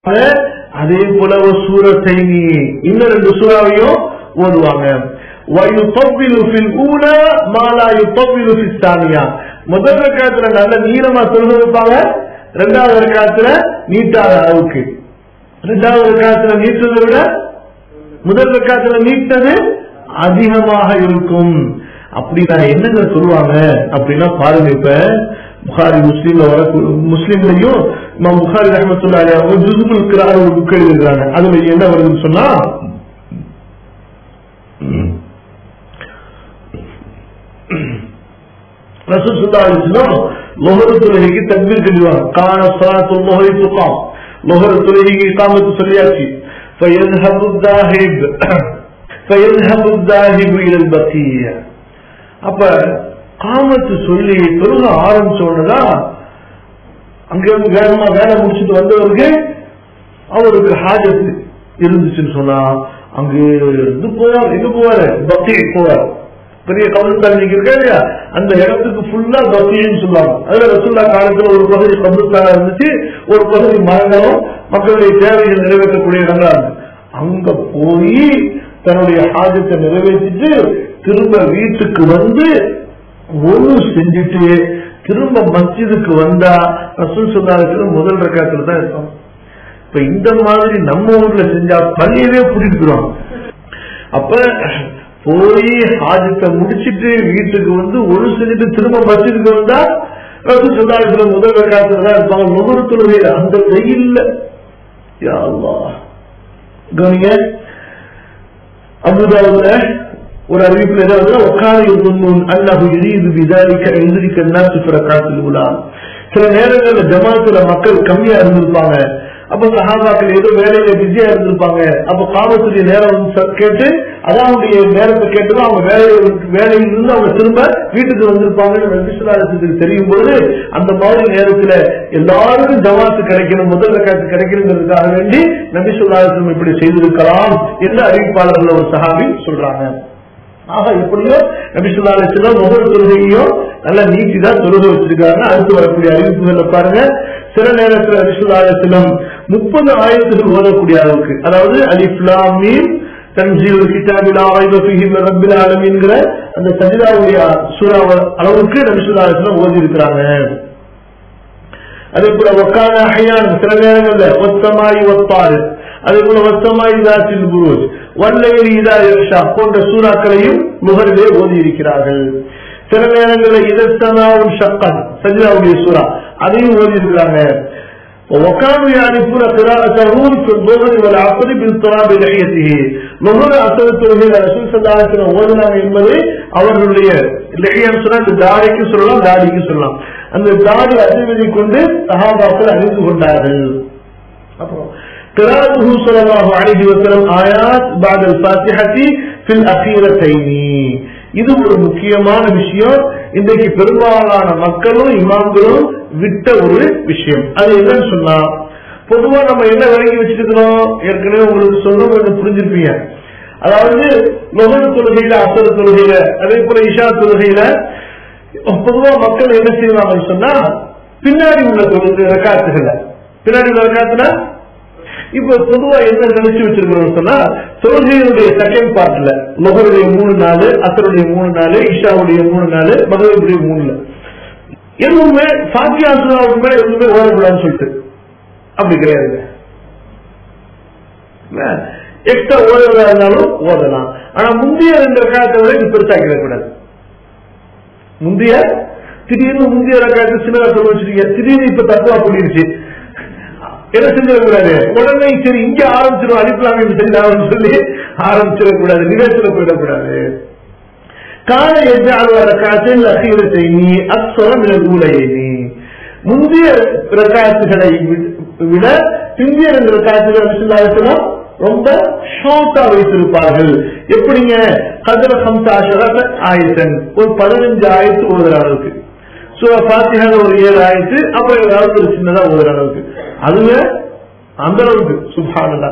அதே போல ஒரு சூரத்தை இன்னும் ரெண்டு சூறாவையும் ஓதுவாங்க وَيُطَوِّلُ فِي الْأُولَى مَا لَا يُطَوِّلُ فِي الثَّانِيَةِ முதல் ரக்காத்துல நல்ல நீளமா தொழுது வைப்பாங்க ரெண்டாவது ரக்காத்துல நீட்டாத அளவுக்கு ரெண்டாவது ரக்காத்துல நீட்டதை விட முதல் ரக்காத்துல நீட்டது அதிகமாக இருக்கும் அப்படின்னா என்னங்க சொல்லுவாங்க அப்படின்னா பாருங்க இப்ப புகாரி முஸ்லீம்ல வர முஸ்லீம்லயும் இமாம் புகாரி ரஹமத்துல்லா அலைஹி அவங்க ஜுசுபுல் கிரார் ஒரு புக் எழுதிருக்காங்க அதுல என்ன வருதுன்னு சொன்னா ரசூல் ஸல்லல்லாஹு அலைஹி வஸல்லம் லொஹர் தொழுகைக்கு தக்பீர் கட்டுவாங்க கான ஸலாத்து லொஹரி துகாம் லொஹர் தொழுகைக்கு இகாமத்து சொல்லியாச்சு فيذهب الذاهب فيذهب الذاهب الى البقيه அப்ப காமத்து சொல்லி தொழுக ஆரம்பிச்சோன்னா அங்க இருந்து வேகமா வேலை முடிச்சுட்டு வந்தவருக்கு அவருக்கு ஹாஜத்து இருந்துச்சுன்னு சொன்னா அங்க இருந்து போவார் எங்க போவாரு பக்தி போவார் பெரிய கவுன்சிலர் நீங்க இருக்கா இல்லையா அந்த இடத்துக்கு ஃபுல்லா பக்தின்னு சொல்லுவாங்க அதுல ரசுல்லா காலத்துல ஒரு பகுதி கவுன்சிலரா இருந்துச்சு ஒரு பகுதி மரங்களும் மக்களுடைய தேவைகள் நிறைவேற்றக்கூடிய இடங்களா இருக்கு அங்க போய் தன்னுடைய ஹாஜத்தை நிறைவேற்றிட்டு திரும்ப வீட்டுக்கு வந்து ஒழு செஞ்சுட்டு திரும்ப மஸ்ஜிதுக்கு வந்தா ரசூல் சொல்லாத முதல் ரக்காத்துல தான் இருக்கும் இப்ப இந்த மாதிரி நம்ம ஊர்ல செஞ்சா பள்ளியவே பிடிக்கிறோம் அப்ப போய் ஹாஜத்தை முடிச்சிட்டு வீட்டுக்கு வந்து ஒரு செஞ்சுட்டு திரும்ப மஸ்ஜிதுக்கு வந்தா ரசூல் சொல்லாத முதல் ரக்காத்துல தான் இருப்பாங்க நுகர் தொழுகையில அந்த வெயில்ல யா அல்லாஹ் கவனிங்க அபுதாவுல ஒரு அறிவிப்பில் ஏதாவது உட்கார இருக்கும் அல்லாஹு எரியுது விதாரிக்க எந்திரிக்க நாட்டு பிறக்காத்தில் உலா சில நேரங்கள்ல ஜமாத்துல மக்கள் கம்மியா இருந்திருப்பாங்க அப்ப சஹாபாக்கள் ஏதோ வேலையில பிஸியா இருந்திருப்பாங்க அப்ப காமத்துடைய நேரம் வந்து கேட்டு அதாவுடைய நேரத்தை கேட்டுதான் அவங்க வேலையை வேலையில் இருந்து அவங்க திரும்ப வீட்டுக்கு வந்திருப்பாங்கன்னு நபிசுல்லாசத்துக்கு தெரியும் பொழுது அந்த மாதிரி நேரத்துல எல்லாருக்கும் ஜமாத்து கிடைக்கணும் முதல் காத்து கிடைக்கணுங்கிறதுக்காக வேண்டி நபிசுல்லாசம் இப்படி செய்திருக்கலாம் என்று அறிவிப்பாளர்கள் ஒரு சஹாபி சொல்றாங்க ஆக எப்படியோ நபிசுல்லாசம் ஒவ்வொரு தொழுகையும் நல்லா நீட்டி தான் தொழுகை வச்சிருக்காங்க அடுத்து வரக்கூடிய அறிவிப்புகளை பாருங்க சில நேரத்தில் நபிசுல்லாசலம் முப்பது ஆயிரத்துக்கு ஓதக்கூடிய அளவுக்கு அதாவது அலிஃப்லாமீம் தன்ஜீல் கிதாபிலா ரப்பில் ஆலமீன்கிற அந்த சஜிதாவுடைய சூறா அளவுக்கு நபிசுல்லாசலம் ஓதி இருக்கிறாங்க அதே போல ஒக்கான அஹ்யான் சில நேரங்கள்ல ஒத்தமாய் ஒத்தாறு அதே போல ஒத்தமாய் இதாச்சில் புரூஜ் வல்லையில் இதா யர்ஷா போன்ற சூறாக்களையும் முகரிலே ஓதி இருக்கிறார்கள் சில நேரங்களில் இதத்தனாவும் ஷக்கன் சஜிதாவுடைய சூறா அதையும் ஓதி இருக்கிறாங்க وكانوا يعرفون قراءتهم في الظهر والعصر باضطراب لحيته ظهر அசர் தொழுகையில் ரசூல் சல்லா ஓதுனாங்க என்பதை அவர்களுடைய லெஹியம் சொன்னா இந்த தாடிக்கு சொல்லலாம் தாடிக்கு சொல்லலாம் அந்த தாடி அதிர்வதை கொண்டு சஹாபாக்கள் அறிந்து கொண்டார்கள் அப்புறம் قراءته صلى الله عليه وسلم آيات بعد الفاتحة في الأخيرتين இது ஒரு முக்கியமான விஷயம் இன்றைக்கு பெரும்பாலான மக்களும் இமாம்களும் விட்ட ஒரு விஷயம் அது என்னன்னு சொன்னா பொதுவா நம்ம என்ன விளங்கி வச்சிருக்கிறோம் ஏற்கனவே உங்களுக்கு சொல்லும் கொஞ்சம் புரிஞ்சிருப்பீங்க அதாவது நுகர் தொழுகையில அசர் தொழுகையில அதே போல இஷா தொழுகையில பொதுவா மக்கள் என்ன செய்வாங்கன்னு சொன்னா பின்னாடி உள்ள தொழுகை ரக்காத்துகள்ல பின்னாடி உள்ள ரக்காத்துல இப்ப பொதுவா என்ன நினைச்சு வச்சிருக்கோம் சொன்னா தொழுகையுடைய செகண்ட் பார்ட்ல மகருடைய மூணு நாள் அசருடைய மூணு நாள் இஷாவுடைய மூணு நாள் மகளுடைய மூணு நாள் எதுவுமே சாத்தியா சுனாவுக்கு மேல எதுவுமே ஓடக்கூடாதுன்னு சொல்லிட்டு அப்படி கிடையாது எக்ஸ்ட்ரா ஓடுறதா இருந்தாலும் ஓதலாம் ஆனா முந்தைய ரெண்டு ரகாயத்தை விட இது பெருசாக்கிட கூடாது முந்தைய திடீர்னு முந்தைய ரகாயத்தை சின்னதா சொல்ல வச்சிருக்கீங்க திடீர்னு இப்ப தப்பா பண்ணிருச்சு என்ன செஞ்சிடக்கூடாது உடனே சரி இங்க ஆரம்பிச்சிடும் அடிப்பலாமே செஞ்சாலும் சொல்லி ஆரம்பிச்சிடக்கூடாது நிகழ்ச்சியில போயிடக்கூடாது கால எஜால் ரக்காத்தில் அசீரத்தை நீ அக்ஸரம் ஊழையினி முந்தைய ரக்காத்துகளை விட பிந்திய ரெண்டு ரக்காத்துகள் ரொம்ப ஷார்ட்டா வைத்திருப்பார்கள் எப்படிங்க கதிர சம்சாஷர ஆயிரத்தன் ஒரு பதினஞ்சு ஆயிரத்து ஓதுற அளவுக்கு சோ பாத்தியாக ஒரு ஏழு ஆயிரத்து அப்புறம் ஏதாவது ஒரு சின்னதா ஓதுற அளவுக்கு அதுவே அந்த அளவுக்கு சுபானதா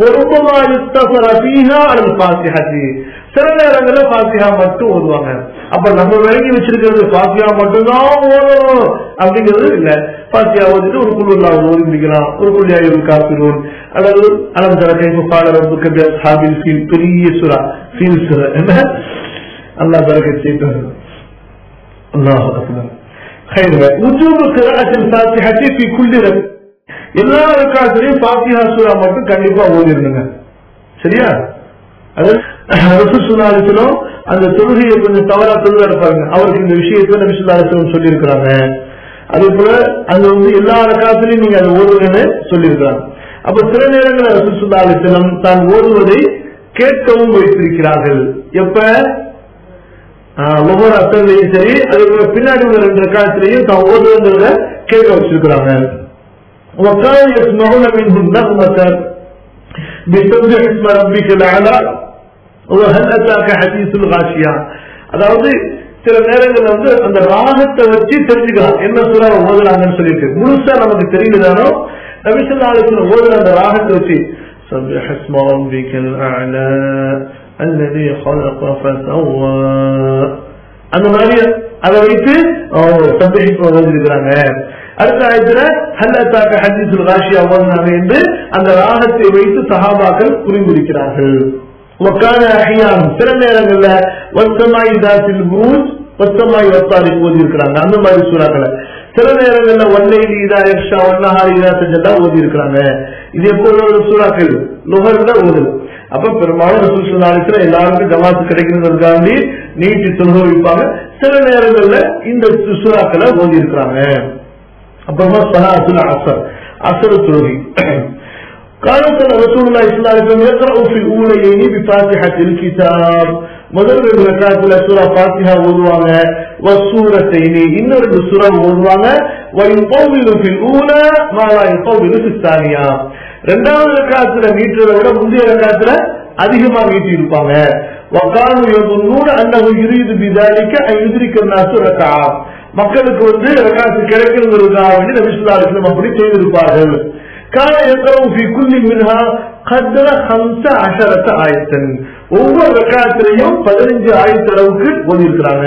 ஒரு பாத்தியாச்சு சில நேரங்களில் பாத்தியா மட்டும் ஓதுவாங்க அப்ப நம்ம விளங்கி வச்சிருக்கிறது பாத்தியா மட்டும்தான் ஓதணும் அப்படிங்கிறது இல்ல பாத்தியா ஓதிட்டு ஒரு குழுல்லா ஓதி முடிக்கலாம் ஒரு குள்ளியாய் ஒரு காப்பிரோன் அல்லது அலம் தர கைப்பு பாடரம் ஹாபில் ஃபீல் பெரிய சுரா ஃபீல் சுரா என்ன அல்லாஹ் பரக்கத் செய்தார் அல்லாஹ் அக்பர் خير وجوب قراءة الفاتحة في كل ركعة எல்லா ரக்காத்திலையும் ஃபாத்திஹா சூரா மட்டும் கண்டிப்பா ஓதிருங்க சரியா அது ரசூல் சுல்லாலிசனம் அந்த தொழுகையை கொஞ்சம் தவறா தொழுதா இருப்பாங்க அவருக்கு இந்த விஷயத்தை நபி சுல்லாலிசனம் சொல்லியிருக்கிறாங்க அதே போல அங்க வந்து எல்லா ரக்காத்திலையும் நீங்க அதை ஓதுங்கன்னு சொல்லியிருக்கிறாங்க அப்ப சில நேரங்களில் ரசூல் சுல்லாலிசனம் தான் ஓதுவதை கேட்கவும் வைத்திருக்கிறார்கள் எப்ப ஒவ்வொரு அசல்லையும் சரி அதே போல பின்னாடி உள்ள ரெண்டு ரக்காத்திலையும் தான் ஓதுவதை கேட்க வச்சிருக்கிறாங்க وكانوا يسمعون منه النغمة بسبح اسم ربك الأعلى وهل أتاك حديث الغاشية அதாவது சில நேரங்கள்ல வந்து அந்த ராகத்தை வச்சு தெரிஞ்சுக்கலாம் என்ன சுறா ஓதுறாங்கன்னு சொல்லிட்டு முழுசா நமக்கு தெரியலதானோ நபிசல்லாளுக்கு ஓதுற அந்த ராகத்தை வச்சு سبح اسم ربك الأعلى الذي خلق فسوى அந்த மாதிரி அதை வைத்து சந்தேகிப்பு ஓதிருக்கிறாங்க அடுத்த ஆயத்துல ஹல்லத்தாக்க ஹதீசுல் காஷியா ஓதினாங்க என்று அந்த ராகத்தை வைத்து சஹாபாக்கள் புரிந்திருக்கிறார்கள் ஒக்கான அஹியான் சில நேரங்கள்ல வத்தமாய் தாசில் புரூஜ் வத்தமாய் வத்தாரி ஓதி இருக்கிறாங்க அந்த மாதிரி சூறாக்களை சில நேரங்கள்ல ஒன்னையில் இதா எக்ஷா ஒன்னஹாரி இதா செஞ்சதா ஓதி இருக்கிறாங்க இது எப்போது சூறாக்கள் நுகர்ல ஓதுது அப்ப பெரும்பாலும் ரசூல் சுல்லாலித்துல எல்லாருக்கும் ஜமாத்து கிடைக்கிறதுக்காண்டி நீட்டி தொழுக வைப்பாங்க சில நேரங்கள்ல இந்த சூறாக்களை ஓதி இருக்கிறாங்க அப்புறமா சலாத்துல் அசர் அசர் தொழுகை قالت رسول الله صلى الله عليه وسلم يقرأ في الأوليين بفاتحة الكتاب முதல் ரெண்டு ரக்காத்துல சூரா பாத்திஹா ஓதுவாங்க வசூரத்தைனி இன்னும் ரெண்டு சூரா ஓதுவாங்க வயுபோவிலு ஃபில் ஊல மாலா யுபோவிலு ஃபிஸ்தானியா ரெண்டாவது ரக்காத்துல நீட்டுறதை விட முந்தைய ரக்காத்துல அதிகமா நீட்டி இருப்பாங்க வக்கானு யதுன்னூன அன்னஹு யுரீது பிதாலிக அன் யுத்ரிக நாசு ரக்கா மக்களுக்கு வந்து ரக்காத்து கிடைக்கிறதுக்காக வேண்டி நபி ஸல்லல்லாஹு அலைஹி வஸல்லம் அப்படி செய்திருப்பார்கள் கான யக்ரவு ஃபி குல்லி மின்ஹா قدر 15 ஆயத்தன் ஒவ்வொரு ரக்காத்திலையும் 15 ஆயத்த அளவுக்கு ஓதி இருக்கிறாங்க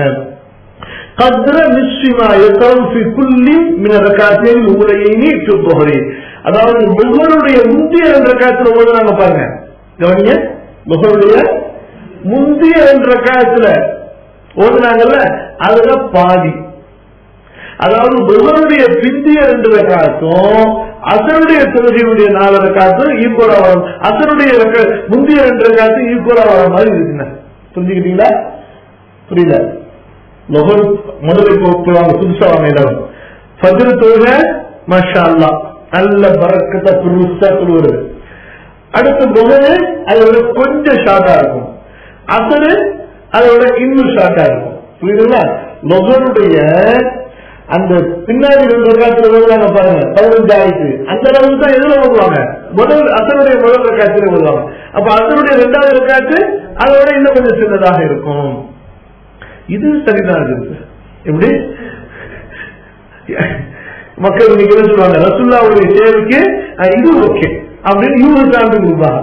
قدر نصف ما يقرأ في كل من الركعتين الاوليين في الظهر அதாவது முகருடைய முந்தைய ரெண்டு ரக்காத்துல ஓதுறாங்க பாருங்க கவனிங்க முகருடைய முந்தைய ரெண்டு ரக்காத்துல ஓதுனாங்கல்ல அதுல பாதி அதாவது முகருடைய பிந்திய ரெண்டு ரக்காத்தும் அசருடைய தொழுகையுடைய நாலு ரக்காத்தும் ஈக்குவலா வரும் அசருடைய முந்தைய ரெண்டு ரக்காத்தும் ஈக்குவலா வர மாதிரி இருக்குங்க புரிஞ்சுக்கிட்டீங்களா புரியல லொஹர் முதல்ல போவாங்க புதுசா வாங்க எல்லாரும் ஃபஜ்ர் தொழுகை மஷா அல்லா நல்ல பறக்கத்தை புதுசா தொழுவது அடுத்த புகழ் அதோட கொஞ்சம் ஷார்ட்டா இருக்கும் அசரு அதோட இன்னும் ஷார்ட்டா இருக்கும் புரியுதுங்களா லொஹருடைய அந்த பின்னாடி ரெண்டு ரக்காத்துல ஓதுவாங்க பாருங்க பதினஞ்சு ஆயிடுச்சு அந்த அளவுக்கு தான் எதுல ஓதுவாங்க முதல் அசருடைய முதல் ரக்காத்துல ஓதுவாங்க அப்ப அசருடைய ரெண்டாவது ரக்காத்து அதோட இன்னும் கொஞ்சம் சின்னதாக இருக்கும் இது சரிதான் இருக்கு எப்படி மக்கள் இன்னைக்கு என்ன சொல்லுவாங்க ரசுல்லாவுடைய சேவைக்கு இது ஓகே அப்படின்னு இவங்க சார்ந்து கொடுப்பாங்க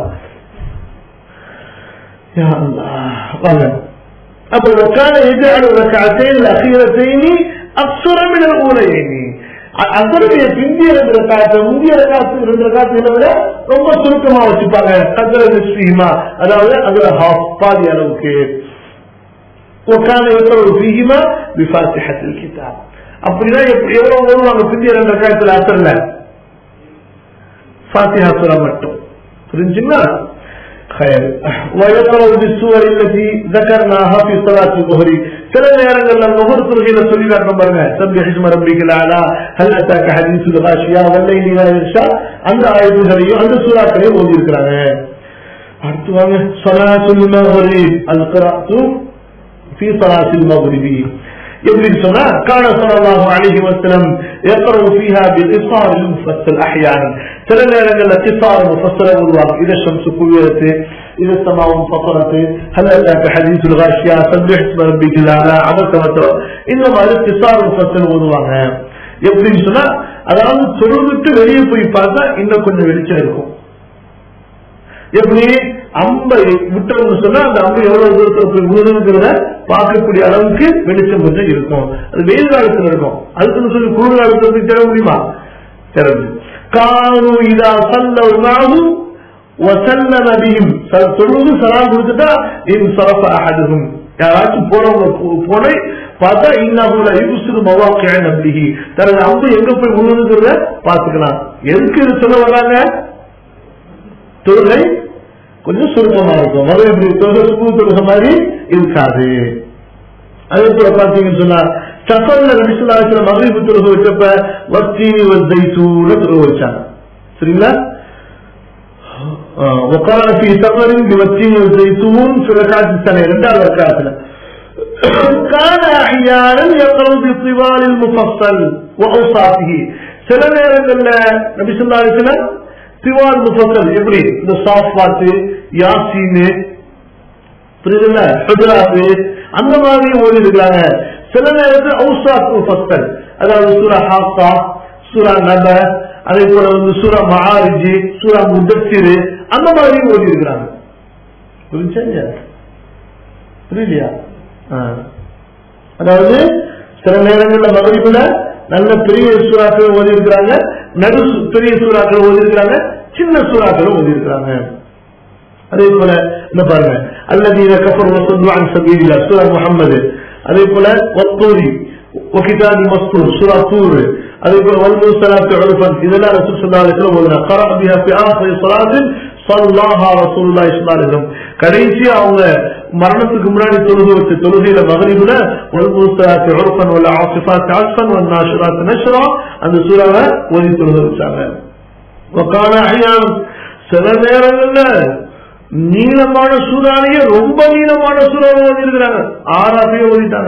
வாங்க அப்ப وكان يجعل الركعتين الاخيرتين اكثر من الاوليين அசருடைய பிந்திய ரெண்டு ரக்காத்து முந்திய ரக்காத்து ரெண்டு ரக்காத்துல விட ரொம்ப சுருக்கமா வச்சுப்பாங்க கதிர நிஸ்ரீமா அதாவது அதுல ஹாஃப் பாதி அளவுக்கு وكان يقرأ فيهما بفاتحة الكتاب அப்படின்னா எவ்வளவு ஓடுவாங்க பிந்திய ரெண்டு ரக்காத்துல அசர்ல ஃபாத்திஹா சூரா மட்டும் புரிஞ்சுங்களா خير ويقرأ بالسور التي ذكرناها في صلاة الظهر சில நேரங்கள்ல நுகர் தொழுகையில சொல்லி காட்டணும் பாருங்க சப்ய ஹிஸ்ம ரப்பிக்கல் ஆலா ஹல் அத்தாக்க ஹதீசுல் காஷியா வல்லைலி இர்ஷா அந்த ஆயத்துகளையும் அந்த சூறாக்களையும் ஓதி இருக்கிறாங்க அடுத்து வாங்க ஸலாத்துல் மக்ரிப் அல் கிராத்து في صلاة المغرب يبني السنة كان صلى الله عليه وسلم يقرأ فيها بالإصار المفصل أحيانا تلنا لنا الاتصال المفصل الله إذا الشمس كورت إذا السماء انفطرت هل أتاك حديث الغاشية سبح اسم ربك الأعلى عملت وتر إنما الاتصال المفصل الله எப்படின்னு சொன்னா அதாவது தொழுவிட்டு வெளியே போய் பார்த்தா இன்னும் கொஞ்சம் வெளிச்சம் இருக்கும் எப்படி அம்பை விட்டோம்னு சொன்னா அந்த அம்பு எவ்வளவு தூரத்துல போய் விழுதுங்கிறத பார்க்கக்கூடிய அளவுக்கு வெளிச்சம் கொஞ்சம் இருக்கும் அது வெயில் காலத்துல இருக்கும் அதுக்குன்னு சொல்லி குளிர் காலத்துல போய் தேட முடியுமா திறந்து கானு இதா சல்லவும் வசல்ல நபியும் தொழுது சலாம் கொடுத்துட்டா இன் சரஃப அஹதுஹும் யாராச்சும் போறவங்க போ- போனை பார்த்தா இன்னும் யூசுது மவாக்கிய நம்பிகி தனது அம்பு எங்க போய் விழுதுங்கிறத பார்த்துக்கலாம் எதுக்கு இது சொல்ல வர்றாங்க தொழுகை கொஞ்சம் சுருக்கமா இருக்கும் மதுரை இப்படி தொழுகை சுப்பு தொழுகை மாதிரி இருக்காது அதே போல பாத்தீங்கன்னு சொன்னா சஃபர்ல நடிச்சலாச்சில மதுரை தொழுகை வச்சப்ப வத்தீனி வத்தை சூழ தொழுகை வச்சாங்க சரிங்களா آه، وقال في سفر بوتين والزيتون في ركعة السنة رجال ركعتنا كان أحيانا يقرأ بطوال المفصل وأوصافه சில நேரங்கள்ல நபி சொல்லா இருக்கிற திவால் முஃபசல் எப்படி இந்த சாஃபாத்து யாசீனு புரியுதுல்ல ஹுஜராத்து அந்த மாதிரி ஓடி இருக்கிறாங்க சில நேரத்தில் அவுசாத் முஃபஸ்ஸல் அதாவது சூரா ஹாக்கா சூரா நப அதே போல வந்து சூரா மஹாரிஜி சூரா முதத்திரு அந்த மாதிரி ஓடி இருக்கிறாங்க புரிஞ்சுங்க புரியலையா ஆ. அதாவது சில நேரங்கள்ல மகரிபுல நல்ல பெரிய சூறாக்கள் ஓதி இருக்கிறாங்க நடு சு- பெரிய சூறாக்கள் ஓதி இருக்கிறாங்க சின்ன சூறாக்கள் ஓதி இருக்கிறாங்க அதே போல என்ன பாருங்க அல்லதீன கஃபர் வசந்து சபீலில்லா சூரா முஹம்மது அதே போல வத்தூரி وكتاب مسطور سورة طور அதே போல والمرسلات عرفا இதெல்லாம் ரசூல் ஸல்லல்லாஹு அலைஹி வஸல்லம் ஓதுனா قرأ بها في آخر صلاة صلاها رسول الله صلى الله عليه وسلم கடைசி அவங்க மரணத்துக்கு முன்னாடி தொழுது வச்ச தொழுகையில மகரிபுல والمرسلات عرفا والعاصفات عصفا والناشرات نشرا அந்த சூறாவை ஓதி தொழுது வச்சாங்க وقال احيانا சில நேரங்கள்ல நீளமான சூறாலேயே ரொம்ப நீளமான சூறாவை ஓதி இருக்கிறாங்க ஆறாவே ஓதிட்டாங்க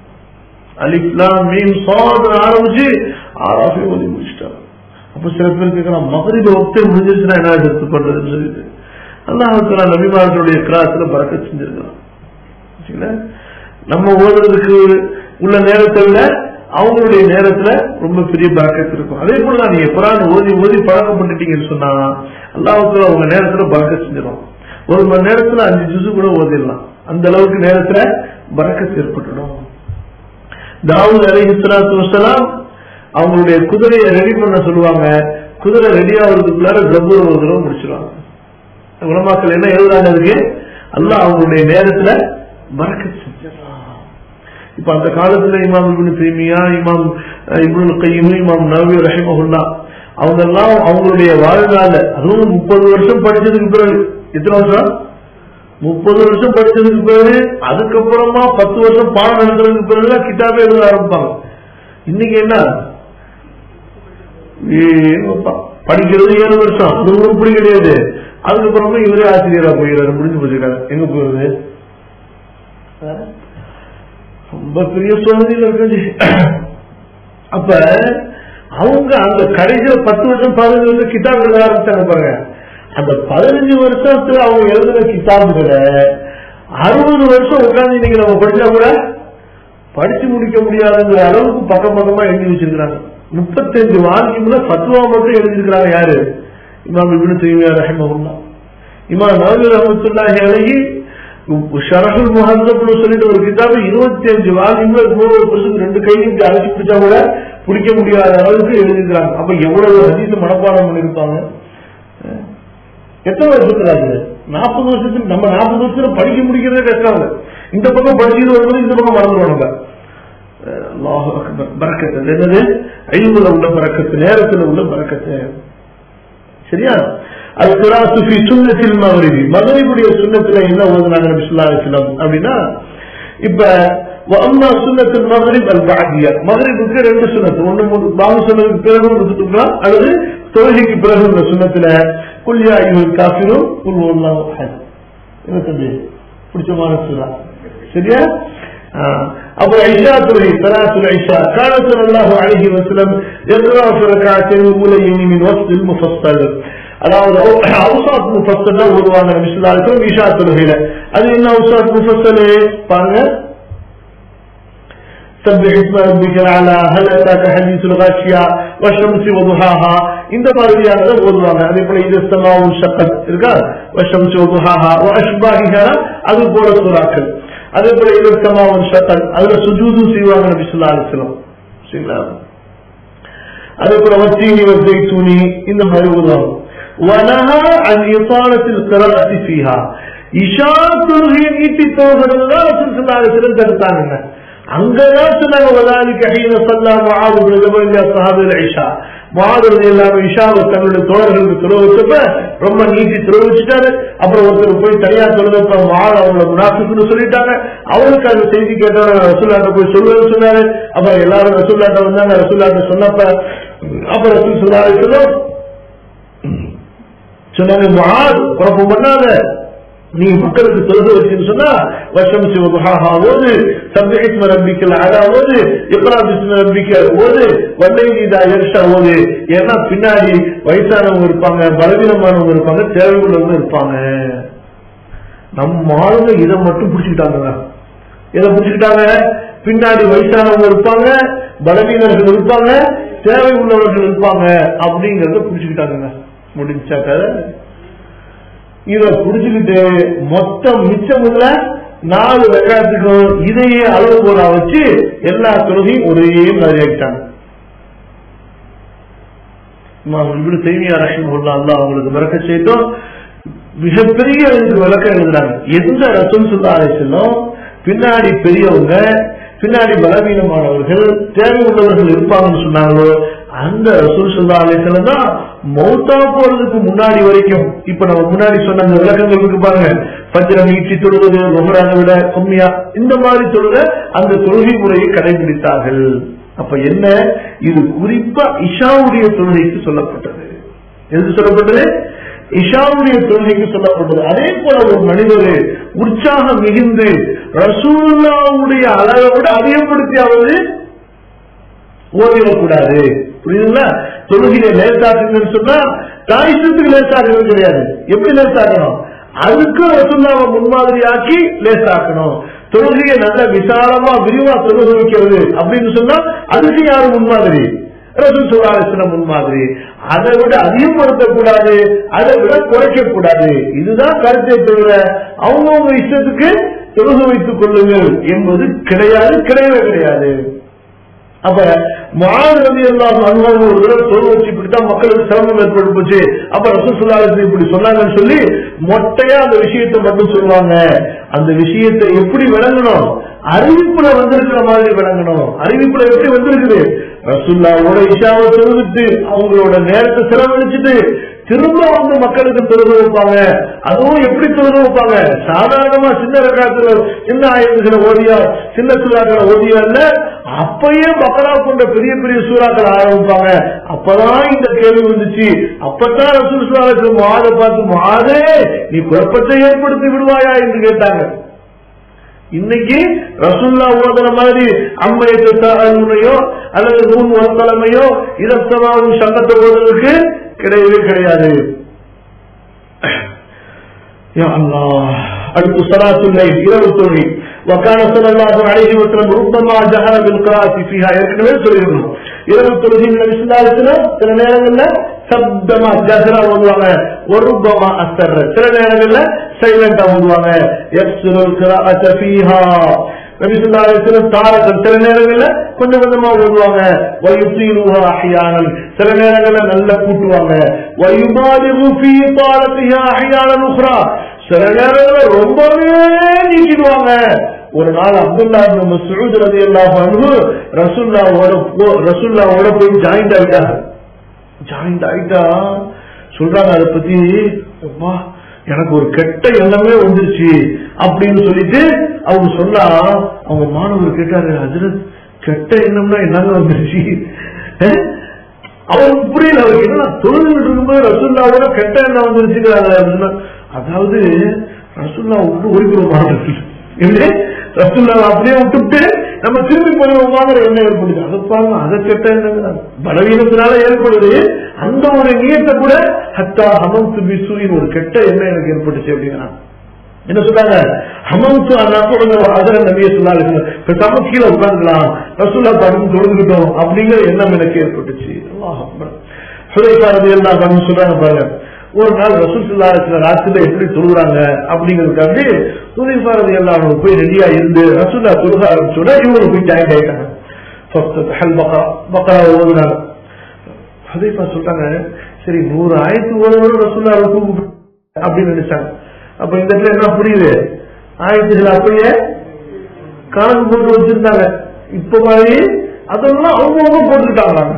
அலிப்லாம் மீன் சாது ஆரம்பிச்சு ஆறாவே ஓதி முடிச்சிட்டாங்க அப்ப சில பேர் கேட்கலாம் மகரிப வக்தே முடிஞ்சிருச்சுன்னா என்ன எடுத்து பண்றதுன்னு சொல்லிட்டு அல்லாஹ் நபிமார்களுடைய கிராத்துல பறக்க செஞ்சிருக்கலாம் சரிங்களா? நம்ம ஓதுறதுக்கு உள்ள நேரத்தை விட அவங்களுடைய நேரத்துல ரொம்ப பெரிய பறக்கத்து இருக்கும் அதே போல நீங்க குரான் ஓதி ஓதி பழக்கப்பட்டுட்டீங்கன்னு சொன்னா அல்லாஹத்துல உங்க நேரத்துல பறக்க செஞ்சிடும் ஒரு மணி நேரத்துல அஞ்சு ஜுசு கூட ஓதிடலாம் அந்த அளவுக்கு நேரத்துல பறக்கத்து ஏற்பட்டுடும் தாவூத் அலைஹி ஸலாத்து வஸலாம் அவங்களுடைய குதிரையை ரெடி பண்ண சொல்லுவாங்க குதிரை ரெடி ஆகுறதுக்குள்ளார ஜபூர் ஒரு தடவை முடிச்சிருவாங்க உலமாக்கள் என்ன எழுதுறாங்க அதுக்கு அல்லாஹ் அவங்களுடைய நேரத்துல பறக்கத் செஞ்சிடறான் இப்ப அந்த காலத்துல இமாம் இப்னு தீமியா இமாம் அஹ், இப்னுல் கையும் இமாம் நவி ரஹிமஹுல்லா அவங்க எல்லாம் அவங்களுடைய வாழ்நாள் அதுவும் முப்பது வருஷம் படிச்சதுக்கு பிறகு எத்தனை வருஷம் முப்பது வருஷம் படிச்சதுக்கு பிறகு அதுக்கப்புறமா பத்து வருஷம் பாடம் நடத்துறதுக்கு பிறகு கிட்டாபே எழுத ஆரம்பிப்பாங்க இன்னைக்கு என்ன ஏப்பா, படிக்கிறது ஏழு வருஷம் அது உருப்படி கிடையாது அதுக்கப்புறமா இவரே ஆசிரியரா போயிடுறாரு முடிஞ்சு போச்சுக்காரு எங்க போயிருது ரொம்ப பெரிய சோதனையில் இருக்கு அப்ப அவங்க அந்த கடைசியில பத்து வருஷம் பதினஞ்சு வருஷம் கிதாப் எழுத ஆரம்பிச்சாங்க பாருங்க அந்த பதினஞ்சு வருஷத்துல அவங்க எழுதுன கிதாபுகளை அறுபது வருஷம் உட்கார்ந்து இன்னைக்கு நம்ம படிச்சா கூட படிச்சு முடிக்க முடியாதுங்கிற அளவுக்கு பக்கம் பக்கமா எழுதி வச்சிருக்கிறாங்க முப்பத்தஞ்சு வால்யூம்ல பத்துவா மட்டும் எழுதியிருக்கிறாங்க யாரு இமாம் இப்னு தீமியா ரஹிமஹுல்லா இமாம் நவவி ரஹமத்துல்லாஹி அலைஹி ஷரஹுல் முஹத்தப்னு சொல்லிட்டு ஒரு கிதாபு இருபத்தி அஞ்சு வால்யூம்ல நூறு வருஷம் ரெண்டு கையும் அழைச்சி பிடிச்சா கூட பிடிக்க முடியாத அளவுக்கு எழுதியிருக்கிறாங்க அப்ப எவ்வளவு ஹதீஸ் மனப்பாடம் பண்ணிருப்பாங்க எத்தனை வருஷத்துல அது நாற்பது வருஷத்துக்கு நம்ம நாற்பது வருஷத்துல படிக்க முடிக்கிறதே கஷ்டம் இல்ல. இந்த பக்கம் படிச்சுட்டு வரும்போது இந்த பக்கம் மறந்துடுவோம் நம்ம அல்லாஹ் அக்பர். பரக்கத்து அது என்னது ஐம்பதுல உள்ள பறக்கத்து நேரத்துல உள்ள பறக்கத்து சரியா அது கிராசு ஃபி சுன்னத்தில் மகரிபி மகரிபுடைய சுண்ணத்துல என்ன ஓதுனாங்க நபி ஸல்லல்லாஹு அலைஹி வஸல்லம் அப்படின்னா இப்ப அம்மா சுன்னத்தில் மகரிப் அல் பாதியா மகரிபுக்கு ரெண்டு சுண்ணத்து ஒண்ணு மூணு பாபு சொன்னதுக்கு பிறகு கொடுத்துட்டோம்னா அல்லது தொழுகைக்கு பிறகு உள்ள சுண்ணத்துல குல்யா ஐயுல் காஃபிரும் குல் அல்லாஹ் அஹத் என்ன தம்பி பிடிச்சமான சூறா சரியா آه. أبو عيشاء ترهي ثلاث العشاء كان صلى الله عليه وسلم يقرأ في ركعتين الأولين من وسط المفصل அதாவது அவுசாத் முஃபஸ்ஸல் தான் ஓதுவாங்க நபி ஸல்லல்லாஹு அலைஹி வஸல்லம் இஷா தொழுகையில அது என்ன அவுசாத் முஃபஸ்ஸல் பாருங்க سبح اسم ربك الاعلى هل اتاك حديث الغاشيه والشمس وضحاها இந்த மாதிரியானதை ஓதுவாங்க அதே போல இது சமாவும் சக்கத் இருக்கா வஷம் சோபுஹாஹா அஷ்பாஹிஹா அது போல சூறாக்கள் அதே போல இது சமாவும் சக்கத் அதுல சுஜூதும் செய்வாங்க நபி ஸல்லல்லாஹு அலைஹி வஸல்லம் சரிங்களா அதே போல வத்தீனி வத்தைத்தூனி இந்த மாதிரி ஓதுவாங்க ونهى عن إطالة القراءة فيها இஷா தொழுகையை நீட்டி போகிறது தான் ரசூல் ஸல்லல்லாஹு அலைஹி வஸல்லம் தடுத்தாங்க அங்கதான் சொன்னாங்க வதாலிக ஹீன ஸல்லா முஆது பின் ஜபல் யா ஸஹாபுல் இஷா முஆது ரலியல்லாஹு இஷாவை தன்னுடைய தோழர்களுக்கு தொழ வச்சப்ப ரொம்ப நீட்டி தொழ வச்சுட்டாரு அப்புறம் ஒருத்தர் போய் தனியா தொழுதப்ப முஆது அவங்கள முனாஃபிக்னு சொல்லிட்டாங்க அவருக்கு அந்த செய்தி கேட்டவங்க ரசூல்லாட்ட போய் சொல்லுவேன்னு சொன்னாரு அப்ப எல்லாரும் ரசூல்லாட்ட வந்தாங்க ரசூல்லாட்ட சொன்னப்ப அப்ப ரசூல் ஸல்லல்லாஹு அலைஹி வஸல்லம் சொன்னாங்க முஆத் குழப்பம் பண்ணாத நீ மக்களுக்கு தொழுக வச்சுன்னு சொன்னா வருஷம் சிவபுஹாஹா ஓது சப்ஹிஸ்ம ரப்பிக்கல் அலா ஓது இக்ரா பிஸ்ம ரப்பிக்க ஓது வல்லை நீதா யர்ஷா ஓது ஏன்னா பின்னாடி வயசானவங்க இருப்பாங்க பலவீனமானவங்க இருப்பாங்க தேவை உள்ளவங்க இருப்பாங்க நம்ம ஆளுங்க இதை மட்டும் பிடிச்சுக்கிட்டாங்க எதை பிடிச்சுக்கிட்டாங்க பின்னாடி வயசானவங்க இருப்பாங்க பலவீனர்கள் இருப்பாங்க தேவை உள்ளவர்கள் இருப்பாங்க அப்படிங்கறத பிடிச்சுக்கிட்டாங்க முடிஞ்சா கதை இத புடிச்சுக்கிட்டு மொத்தம் மிச்சம் உள்ள நாலு வெங்காயத்துக்கும் இதையே அளவுகோலா வச்சு எல்லா தொழுகையும் ஒரே மாதிரி ஆயிட்டாங்க இப்படி செய்தியா ரஹிமுல்லா அல்லா அவங்களுக்கு விளக்க செய்தோம் மிகப்பெரிய விளக்கம் எழுதுறாங்க எந்த ரசம் சுல்லாரை செல்லும் பின்னாடி பெரியவங்க பின்னாடி பலவீனமானவர்கள் தேவை உள்ளவர்கள் இருப்பாங்கன்னு சொன்னாங்களோ அந்த ரசூல் சுல்லா அலிசலம் தான் மௌத்தா போறதுக்கு முன்னாடி வரைக்கும் இப்ப நம்ம முன்னாடி சொன்ன அந்த விளக்கங்கள் இருக்கு பாருங்க பத்திரம் ஈட்டி தொழுவது ரொஹரானை விட கம்மியா இந்த மாதிரி தொழுத அந்த தொழுகை முறையை கடைபிடித்தார்கள் அப்ப என்ன இது குறிப்பா இஷாவுடைய தொழுகைக்கு சொல்லப்பட்டது எது சொல்லப்பட்டது இஷாவுடைய தொழுகைக்கு சொல்லப்பட்டது அதே போல ஒரு மனிதர் உற்சாகம் மிகுந்து ரசூல்லாவுடைய அளவை விட அதிகப்படுத்தியாவது ஓதிடக்கூடாது புரியுதுங்களா தொழுகையை லேசாக்குங்கன்னு சொன்னா தாய்சத்துக்கு லேசாக்குறது கிடையாது எப்படி லேசாக்கணும் அதுக்கும் ரசுல்லாவை முன்மாதிரியாக்கி லேசாக்கணும் தொழுகையை நல்ல விசாலமா விரிவா தொழுக வைக்கிறது அப்படின்னு சொன்னா அதுக்கு யாரு முன்மாதிரி ரசூல் சுல்லாசின முன்மாதிரி அதை விட அதிகப்படுத்தக்கூடாது அதை விட குறைக்க கூடாது இதுதான் கருத்தை தவிர அவங்கவுங்க இஷ்டத்துக்கு தொழுக வைத்துக் கொள்ளுங்கள் என்பது கிடையாது கிடையவே கிடையாது அப்ப மாணவி எல்லாம் அனுபவம் ஒரு தடவை தொழில் வச்சு இப்படித்தான் மக்களுக்கு சிரமம் ஏற்பட்டு போச்சு அப்ப ரசூசுல்லாசி இப்படி சொன்னாங்கன்னு சொல்லி மொட்டையா அந்த விஷயத்தை மட்டும் சொல்லுவாங்க அந்த விஷயத்தை எப்படி விளங்கணும் அறிவிப்புல வந்திருக்கிற மாதிரி விளங்கணும் அறிவிப்புல எப்படி வந்திருக்குது ரசுல்லாவோட இஷாவை தொழுவிட்டு அவங்களோட நேரத்தை செலவழிச்சுட்டு திரும்ப வந்து மக்களுக்கு தொழுக வைப்பாங்க அதுவும் எப்படி தொழுக வைப்பாங்க சாதாரணமா சின்ன ரகாத்துல சின்ன ஆயுதங்களை ஓதியா சின்ன சூறாக்களை ஓதியா இல்ல அப்பயே மக்களா கொண்ட பெரிய பெரிய சூறாக்கள் ஆரம்பிப்பாங்க அப்பதான் இந்த கேள்வி வந்துச்சு அப்பதான் ரசூல் சுல்லாவுக்கு மாத பார்த்து மாதே நீ குழப்பத்தை ஏற்படுத்தி விடுவாயா என்று கேட்டாங்க இன்னைக்கு ரசுல்லா ஓதுற மாதிரி அம்மையோ அல்லது நூன் ஒத்தலைமையோ இதத்தமாவும் சங்கத்தை ஓதுறதுக்கு கிடையவே கிடையாது அடுத்து சலாத்துல்லை இரவு தொழில் وكان صلى الله عليه وسلم ربما جهر بالقراءة فيها ஏற்கனவே சொல்லியிருக்கணும் இரவு தொழுகையில் நபி ஸல்லல்லாஹு அலைஹி வஸல்லம் சில நேரங்கள்ல சப்தமா ஜஹரா ஓதுவாங்க ஒருபமா அஸ்தர் சில நேரங்கள்ல சைலண்டா ஓதுவாங்க யக்ஸுல் கிராஅத ஃபீஹா நபி ஸல்லல்லாஹு அலைஹி வஸல்லம் தாரகன் சில நேரங்கள்ல கொஞ்சம் கொஞ்சமா ஓதுவாங்க வயுசீலுஹா அஹ்யானன் சில நேரங்கள்ல நல்லா கூட்டுவாங்க வயுபாலிகு ஃபீ தாலத்திஹா அஹ்யானன் உக்ரா சில நேரங்கள்ல ரொம்பவே நீக்கிடுவாங்க ஒரு நாள் அப்துல்லா மசூத் ரதி அல்லாஹ் ரசுல்லாவோட ரசுல்லாவோட போய் ஜாயிண்ட் ஆயிட்டாங்க ஜாயிண்ட் ஆயிட்டா சொல்றாங்க அதை பத்தி அப்பா எனக்கு ஒரு கெட்ட எண்ணமே வந்துருச்சு அப்படின்னு சொல்லிட்டு அவங்க சொன்னா அவங்க மாணவர் கேட்டாரு ஹஜரத் கெட்ட எண்ணம்னா என்னங்க வந்துருச்சு அவருக்கு புரியல அவருக்கு என்ன தொழுதுகிட்டு இருக்கும்போது ரசுல்லாவோட கெட்ட எண்ணம் வந்துருச்சுங்கிறாங்க அதாவது ரசுல்லா விட்டு ஓடிவிட மாட்டேன் எப்படி ரசுல்லா அப்படியே விட்டுட்டு நம்ம திரும்பி போயிருவோமாங்கிற எண்ணம் ஏற்படுது அதை பாருங்க அதை கெட்ட எண்ணம் பலவீனத்தினால ஏற்படுது அந்த ஒரு நீயத்தை கூட ஹத்தா ஹமம் பிசூரின் ஒரு கெட்ட எண்ணம் எனக்கு ஏற்பட்டுச்சு அப்படிங்கிறான் என்ன சொல்றாங்க ஹமம்சு அதர நபிய சொல்லாங்க பேசாம கீழே உட்காந்துக்கலாம் ரசூல்லா படம் தொழுதுகிட்டோம் அப்படிங்கிற எண்ணம் எனக்கு ஏற்பட்டுச்சு சுரைப்பாரதி எல்லாம் பண்ணி சொல்றாங்க பாருங்க ஒரு நாள் ரசூல் சுல்லாத்துல ராத்திரில எப்படி தொழுகிறாங்க அப்படிங்கிறதுக்காண்டி சுரைப்பாரதி எல்லாம் போய் ரெடியா இருந்து ரசூல்லா தொழுக ஆரம்பிச்சோட இவங்க போய் ஜாயின் ஆயிட்டாங்க பக்கரா ஓதுனாங்க ஹதீஃபா சொல்றாங்க சரி நூறு ஆயிரத்து ஓதுவரும் ரசூல்லா தூக்கு அப்படின்னு நினைச்சாங்க அப்ப இந்த இடத்துல என்ன புரியுது ஆயிரத்துகள் அப்படியே கணக்கு போட்டு வச்சிருந்தாங்க இப்ப மாதிரி அதெல்லாம் அவங்கவுங்க போட்டுக்கிட்டாங்க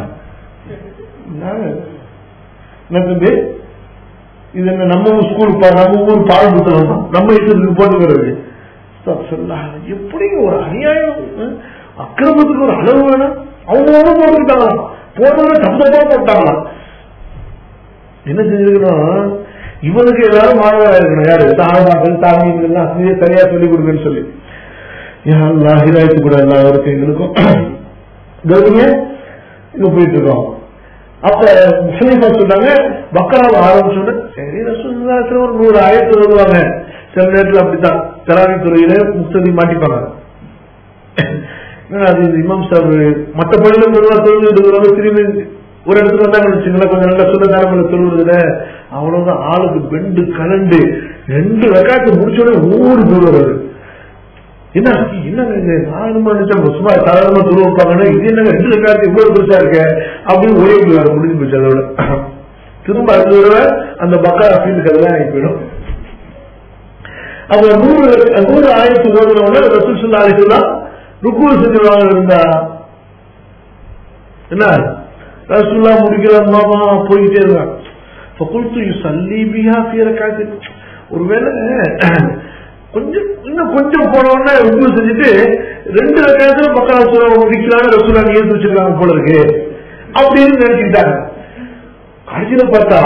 என்ன தம்பி இது என்ன நம்ம ஊர் ஸ்கூல் பா- நம்ம ஊர் பாட புத்தகம் தான். நம்ம இஷ்டத்துக்கு போட்டுக்கிறது அஸ்தக்ஃபிருல்லாஹ். எப்படி ஒரு அநியாயம் அஹ்? அக்கிரமத்துக்கு ஒரு அளவு வேணும் அவங்கவுங்க போட்டுக்கிட்டாங்களாம் போட்டதை தப்பா போட்டாங்களாம் என்ன செஞ்சிருக்கணும் இவனுக்கு எல்லாரும் மாணவராக இருக்கணும் யாரு தாழ்வாக்கள் தாமியங்கள் எல்லாம் அப்படியே சரியா சொல்லிக் கொடுங்கன்னு சொல்லி யாரெல்லாம் ஹிதாயத்து கூட எல்லாருக்கும் எங்களுக்கும் கௌரிங்க இங்க போயிட்டு இருக்கோம் அப்ப முஸ்லீமா சொன்னாங்க பக்கராவை ஆரம்பிச்சோன்னு சரி ரசூலுல்லாஹி ஒரு நூறு ஆயிரத்து வருவாங்க சில நேரத்துல அப்படித்தான் தராவி துறையில முஸ்ததி மாட்டிப்பாங்க என்னடா அது இந்த இமாம் சாப் மற்ற பள்ளியில பொதுவாக தொழுது திரும்பி ஒரு இடத்துல வந்தாங்கன்னு வச்சுங்களேன் கொஞ்சம் நல்லா சொல்ல நேரம் தொழுவதுல அவ்வளவுதான் ஆளுக்கு பெண்டு கலண்டு ரெண்டு ரெக்காட்டு முடிச்சோடனே ஊரு தூரம் என்ன என்னங்க இது நானும் நினைச்சேன் சும்மா சாதாரணமா துருவ வைப்பாங்கன்னா இது என்னங்க ரெண்டு ரெக்காட்டு இவ்வளவு பெருசா இருக்க அப்படின்னு ஒரே வேற முடிஞ்சு போச்சு அதோட திரும்ப அடுத்த தடவை அந்த பக்கா ஃபீல்டுக்கு அதெல்லாம் ஆகி போயிடும் அப்ப நூறு நூறு ஆயிரத்தி ஓடுறவங்க ரசூல் சுல்லா அலிசுல்லாம் ருக்கு செஞ்சுருவாங்க இருந்தா என்ன ரசூல்லா முடிக்கிற மாமா போயிட்டே இருக்கான் இப்ப கொடுத்து சல்லி பிஹா பீர காசு ஒருவேளை கொஞ்சம் இன்னும் கொஞ்சம் போனோடனே ருக்கு செஞ்சுட்டு ரெண்டு ரக்காயத்துல மக்கள் சொல்ல முடிக்கலான்னு ரசூல்லா நியமித்து வச்சிருக்காங்க போல இருக்கு அப்படின்னு நினைச்சுக்கிட்டாங்க கடைசியில பார்த்தா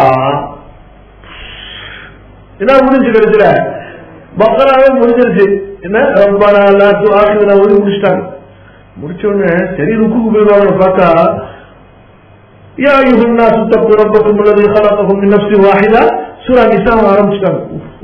என்ன முடிஞ்சு கிடைச்சல பக்கராவே முடிஞ்சிருச்சு என்ன ரப்பானா எல்லாத்தையும் ஆக்குதுல வந்து முடிச்சிட்டாங்க முடிச்ச உடனே சரி ருக்குக்கு போயிடுவாங்க பார்த்தா யா யுகன்னா சுத்தப்பு ரப்பக்கும் உள்ளது கலப்பக்கும் நப்சி வாஹிதா சூரா நிசாம ஆரம்பிச்சிட்டாங்க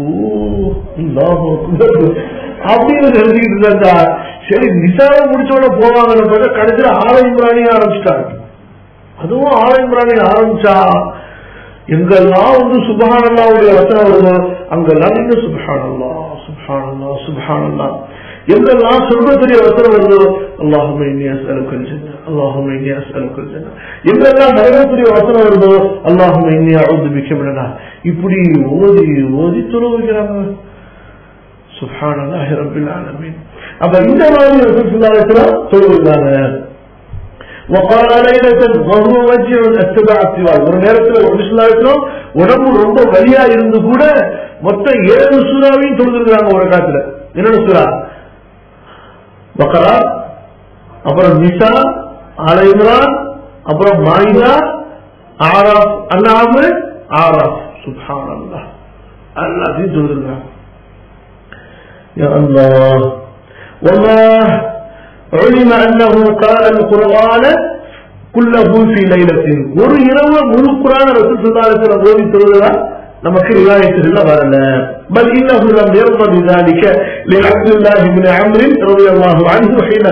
அப்படின்னு நினைச்சுக்கிட்டு இருந்தா சரி நிசாவை முடிச்ச உடனே போவாங்கன்னு பார்த்தா கடைசியில ஆலயம் பிராணியை ஆரம்பிச்சிட்டாங்க அதுவும் ஆலயம் பிராணி ஆரம்பிச்சா எங்கெல்லாம் வந்து சுபஹானல்லாவுடைய வசனம் வருதோ அங்கெல்லாம் நீங்க சுபஹானல்லா சுபஹானல்லா சுபஹானல்லா எங்கெல்லாம் சொர்க்கத்துடைய வசனம் வருதோ அல்லாஹுமே அஸ்அலுக்கல் ஜன்னா அல்லாஹுமே அஸ்அலுக்கல் ஜன்னா எங்கெல்லாம் நரகத்துடைய வசனம் வருதோ அல்லாஹுமே இன்னி அவுது பிக்கமிடனா இப்படி ஓதி ஓதி தொழ வைக்கிறாங்க சுபஹானல்லாஹி ரப்பில் ஆலமீன் அப்ப இந்த மாதிரி ரசூலுல்லாஹி தொழுகிறாங்க وقال ليلة وهو وجه اتباع السوال ஒரு நேரத்துல ஒரு உடம்பு ரொம்ப வலியா இருந்து கூட மொத்தம் ஏழு சூறாவையும் தொழுதுருக்காங்க ஒரு காலத்துல என்னென்ன சூறா பக்கரா அப்புறம் நிசா ஆல இம்ரான் அப்புறம் மாயிதா ஆராப் அல்லாம ஆராப் சுபான் அல்லா எல்லாத்தையும் தொழுதுருக்காங்க يا الله وما علم أنه قرأ القرآن كله في ليلة ஒரு இரவு முழு குரான ரசூல் சுல்லாலத்தில் ஓதி தொழுதா நமக்கு ரிவாயத்தில் வரல بل إنه لم يرضى بذلك لعبد الله بن عمرو رضي الله عنه حين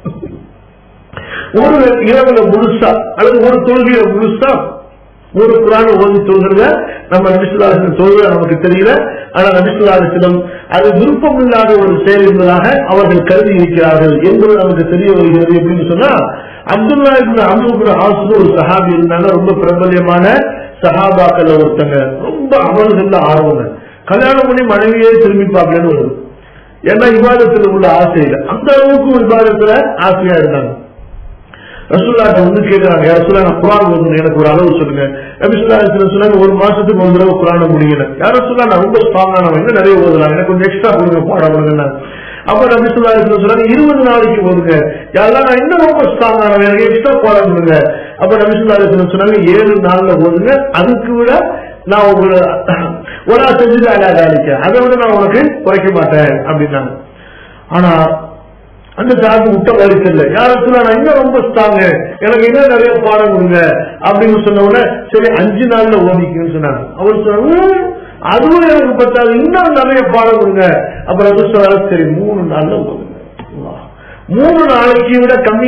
ஒரு இரவுல முழுசா அல்லது ஒரு தொழுகையில முழுசா ஒரு குரான ஓதி தொழுகிறத நம்ம நபிசுல்லாசன் தொழுக நமக்கு தெரியல ஆனா நபிசுல்லாசிடம் அது விருப்பம் இல்லாத ஒரு செயல் என்பதாக அவர்கள் கருதி இருக்கிறார்கள் என்பது நமக்கு தெரிய வருகிறது எப்படின்னு சொன்னா அப்துல்லா ibn அம்ருபுர ஆசு ஒரு சஹாபி இருந்தாங்க ரொம்ப பிரபல்யமான சஹாபாக்கள் ஒருத்தங்க ரொம்ப அமல்கள்ல ஆர்வங்க கல்யாணம் பண்ணி மனைவியே திரும்பி பார்க்கலன்னு வருது ஏன்னா விவாதத்துல உள்ள ஆசையில அந்த அளவுக்கு விவாதத்துல ஆசையா இருந்தாங்க ரசூல்லாட்ட வந்து கேட்கிறாங்க ரசூல்லா நான் குரான் ஓதணும் எனக்கு ஒரு அளவு சொல்லுங்க ரபிசுல்லா சொன்னாங்க ஒரு மாசத்துக்கு ஒரு தடவை குரான முடியல யார சொல்லா நான் ரொம்ப ஸ்ட்ராங்கானவன் என்ன நிறைய ஓதலாம் எனக்கு கொஞ்சம் எக்ஸ்ட்ரா கொடுங்க பாடம் கொடுங்க அப்ப நபிசுல்லா சொன்னாங்க இருபது நாளைக்கு ஓதுங்க யாரெல்லாம் நான் இன்னும் ரொம்ப ஸ்ட்ராங்கானவன் எனக்கு எக்ஸ்ட்ரா பாடம் கொடுங்க அப்ப நபிசுல்லா சொன்னாங்க ஏழு நாள்ல ஓதுங்க அதுக்கு விட நான் உங்களை ஒரு செஞ்சு அழகாளிக்க அதை விட நான் உனக்கு குறைக்க மாட்டேன் அப்படின்னாங்க ஆனா அந்த சாக்கு முட்டை வரிசை இல்லை யாரும் நான் இன்னும் ரொம்ப ஸ்ட்ராங்க எனக்கு இன்னும் நிறைய பாடம் கொடுங்க அப்படின்னு சொன்ன உடனே சரி அஞ்சு நாள்ல ஓதிக்குன்னு சொன்னாங்க அவர் சொன்னாங்க அதுவும் எனக்கு பத்தாது இன்னும் நிறைய பாடம் கொடுங்க அப்புறம் அது சொன்னாரு சரி மூணு நாள்ல ஓதுங்க மூணு நாளைக்கு விட கம்மியா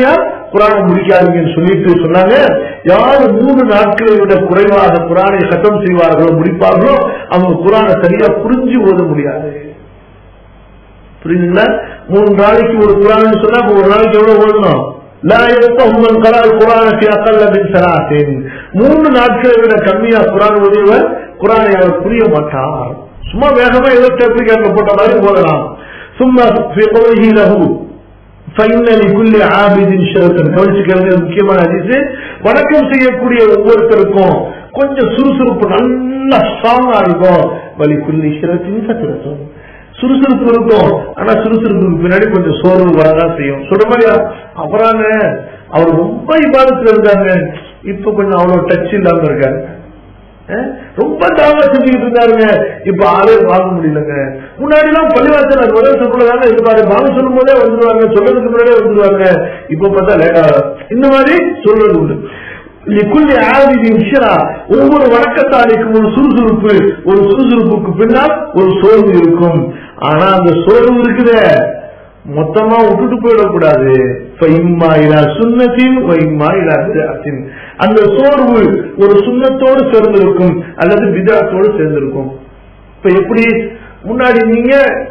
குரானை முடிக்காதீங்கன்னு சொல்லிட்டு சொன்னாங்க யாரு மூணு நாட்களை விட குறைவாக குரானை சட்டம் செய்வார்களோ முடிப்பார்களோ அவங்க குரானை சரியா புரிஞ்சு ஓத முடியாது புரியுதுங்களா மூணு நாளைக்கு ஒரு குரான் சொன்னா அப்ப ஒரு நாளைக்கு எவ்வளவு ஓடணும் லா யஃபஹு மன் கரா அல்-குர்ஆன ஃபீ அகல்ல மின் ஸலாத்தின் மூணு நாட்களை விட கம்மியா குரான் ஓதியவர் குரானை அவர் புரிய மாட்டார் சும்மா வேகமா ஏதோ டெப்ளிகேட்ல போட்ட மாதிரி போடலாம் சும்மா ஃபீ கௌலிஹி லஹு فإن لكل عابد شرطا கவனிச்சுக்கிறது முக்கியமான ஹதீஸ் வணக்கம் செய்யக்கூடிய ஒவ்வொருத்தருக்கும் கொஞ்சம் சுறுசுறுப்பு நல்லா ஸ்ட்ராங்கா இருக்கும் வலிக்குள்ளி சிரத்தின் சத்திரத்தும் சுறுசுறுப்பு இருக்கும் ஆனா சுறுசுறுப்புக்கு பின்னாடி கொஞ்சம் சோர்வு வரதான் செய்யும் சொல்ற மாதிரி அப்புறம் அவர் ரொம்ப இபாதத்துல இருக்காங்க இப்ப கொஞ்சம் அவ்வளவு டச் இல்லாம இருக்காங்க அஹ் ரொம்ப தாவா செஞ்சுக்கிட்டு இருந்தாருங்க இப்ப ஆளே பார்க்க முடியலங்க முன்னாடி எல்லாம் பள்ளிவாசல் அது ஒரே சொல்றதாங்க இருப்பாரு பாங்க சொல்லும் போதே வந்துருவாங்க சொல்றதுக்கு முன்னாடியே வந்துருவாங்க இப்ப பார்த்தா லேட்டா இந்த மாதிரி சொல்றது உண்டு லிக்குல்லி ஆவிதின் ஷிரா ஒவ்வொரு வணக்கத்தாளிக்கும் ஒரு சுறுசுறுப்பு ஒரு சுறுசுறுப்புக்கு பின்னால் ஒரு சோர்வு இருக்கும் ஆனா அந்த சோர்வு இருக்குதே மொத்தமா விட்டுட்டு போயிடக்கூடாது ஃபைம்மா இலா சுன்னத்தின் வைம்மா இலா பிதாத்தின். அந்த சோர்வு ஒரு சுண்ணத்தோடு சேர்ந்திருக்கும் அல்லது பிதாத்தோடு சேர்ந்திருக்கும் இப்ப எப்படி முன்னாடி நீங்க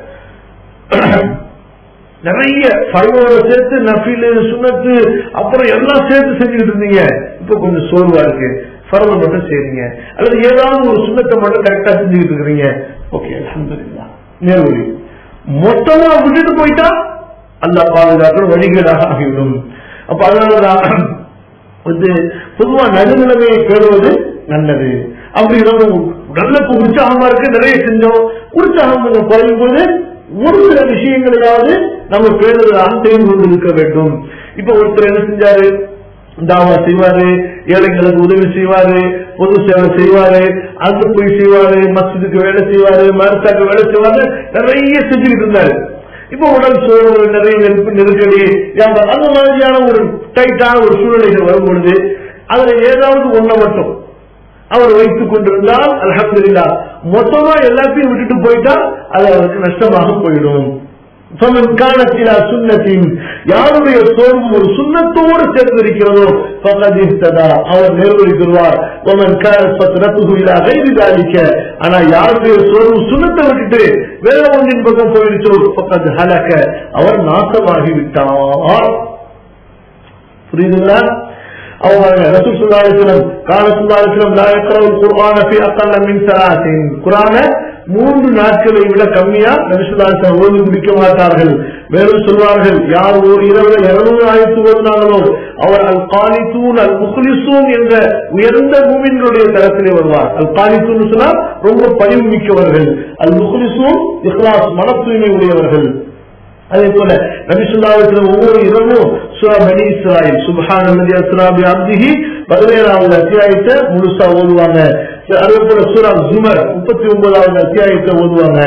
நிறைய ஃபர்வோட சேர்த்து நஃபிலு சுனத்து அப்புறம் எல்லாம் சேர்த்து செஞ்சுக்கிட்டு இருந்தீங்க இப்ப கொஞ்சம் சோர்வா இருக்கு ஃபர்வ மட்டும் செய்றீங்க அல்லது ஏதாவது ஒரு சுண்ணத்தை மட்டும் கரெக்டா செஞ்சுக்கிட்டு இருக்கிறீங்க ஓகே அல்ஹம்துலில்லாஹ் நேர்வழி மொத்தமா விட்டுட்டு போயிட்டா அல்ல பாதுகாக்கிற வழிகேடாக ஆகிவிடும் அப்ப அதனாலதான் வந்து பொதுவா நடுநிலைமையை பேணுவது நல்லது அப்படி நம்ம நல்ல இப்ப உற்சாகமா இருக்கு நிறைய செஞ்சோம் உற்சாகம் கொஞ்சம் குறையும் போது ஒரு சில விஷயங்களையாவது நம்ம பேணுவதாக தெரிந்து கொண்டு இருக்க வேண்டும் இப்ப ஒருத்தர் என்ன செஞ்சாரு தாவா செய்வாரு ஏழைங்களுக்கு உதவி செய்வாரு பொது சேவை செய்வாரு அங்க போய் செய்வாரு மஸ்ஜிதுக்கு வேலை செய்வாரு மருத்தாக்கு வேலை செய்வாரு நிறைய செஞ்சுக்கிட்டு இருந்தாரு இப்ப உடல் சோர்வு நிறைய நெருப்பு நெருக்கடி வியாபாரம் அந்த மாதிரியான ஒரு டைட்டான ஒரு சூழ்நிலைகள் வரும் பொழுது அதுல ஏதாவது ஒண்ண மட்டும் அவர் வைத்துக் கொண்டிருந்தால் அல்ஹம்துலில்லாஹ் மொத்தமா எல்லாத்தையும் விட்டுட்டு போயிட்டா அது அவருக்கு நஷ்டமாக போயிடும் فمن كانت الى سنة யாருடைய சோர்வு ஒரு சுண்ணத்தோடு சேர்ந்திருக்கிறதோ فقد اهتدى அவர் நேர்வழி பெறுவார் ومن كانت فترته الى غير ذلك ஆனா யாருடைய சோர்வு சுண்ணத்தை விட்டுட்டு வேற ஒன்றின் பக்கம் போயிடுச்சோ فقد هلك அவர் நாசமாகி விட்டார் புரியுதுங்களா அவங்க ரசூல் ஸல்லல்லாஹு அலைஹி வஸல்லம் قال صلى الله عليه وسلم لا يقرأ القرآن في أقل من ثلاث குர்ஆன மூன்று நாட்களை விட கம்மியா நபிசுல்லாசன் ஓதி முடிக்க மாட்டார்கள் மேலும் சொல்வார்கள் யார் ஒரு இரவு இருநூறு ஆயிரத்து ஓதினாங்களோ அவர் அல் காலித்தூன் அல் முஹ்லிசூன் என்ற உயர்ந்த மூமின்களுடைய தரத்திலே வருவார் அல் காலித்தூன் சொன்னா ரொம்ப பணிவு மிக்கவர்கள் அல் முஹ்லிசூன் இஹ்லாஸ் மன தூய்மை உடையவர்கள் அதே போல நபிசுல்லாவின் ஒவ்வொரு இரவும் சூரா பனி இஸ்ராயில் சுபஹான் அல்லது அஸ்ரா பி அப்திஹி பதினேழாவது அத்தியாயத்தை முழுசா ஓதுவாங்க அதே போல சூரா ஜுமர் முப்பத்தி ஒன்பதாவது அத்தியாயத்தை ஓதுவாங்க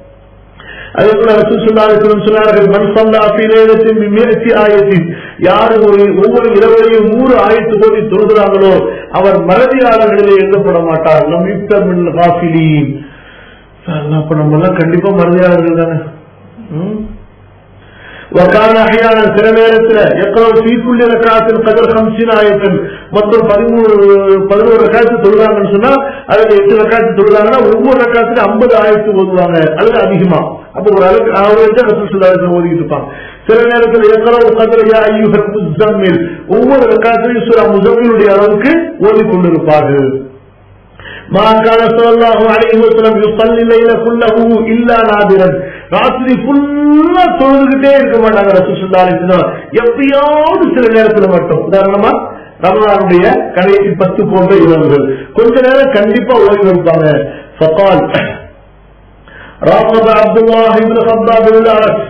அதே போல ரசூலுல்லாஹி சொன்னார்கள் மன் ஸல்லா ஃபீ லைலத்தின் பிமியத்தி ஆயத்தின் யார் ஒரு ஒவ்வொரு இரவையும் நூறு ஆயத்து ஓதி தொழுகிறாங்களோ அவர் மறதியாளர்களிலே எழுதப்பட மாட்டார் நம் யுக்த மின் காஃபிலீன் அப்ப நம்ம எல்லாம் கண்டிப்பா மறதியாளர்கள் தானே ம்? وكان احيانا சில நேரத்தில் يقرأ في كل ركعة قدر 50 آية மொத்தம் 13 11 ரக்காத்து தொழுறாங்கன்னு சொன்னா அதுல 8 ரக்காத்து தொழுறாங்கன்னா ஒவ்வொரு ரக்காத்துக்கு 50 ஆயத்து ஓதுவாங்க அல்லது அதிகமா அப்ப ஒரு அளவுக்கு ஆவரேஜா ரசூல் ஸல்லல்லாஹு அலைஹி ஓதிட்டு இருப்பாங்க சில நேரத்தில் يقرأ قدر يا ايها المزمل ஒவ்வொரு ரக்காத்தையும் சூரா முஸம்மிலுடைய அளவுக்கு ஓதிக் கொண்டிருப்பார்கள் ما كان صلى الله عليه وسلم يصلي الليل كله الا نادرا ராத்திரி ஃபுல்லா தொழுதுகிட்டே இருக்க மாட்டாங்க ரசூலுல்லாஹி அலைஹி வஸல்லம் எப்பயாவது சில நேரத்துல மட்டும் உதாரணமா ரமலானுடைய கடைசி பத்து போன்ற இரவுகள் கொஞ்ச நேரம் கண்டிப்பா ஓய்வு எடுப்பாங்க ஃபகால் راقب عبد الله بن خباب بن العرس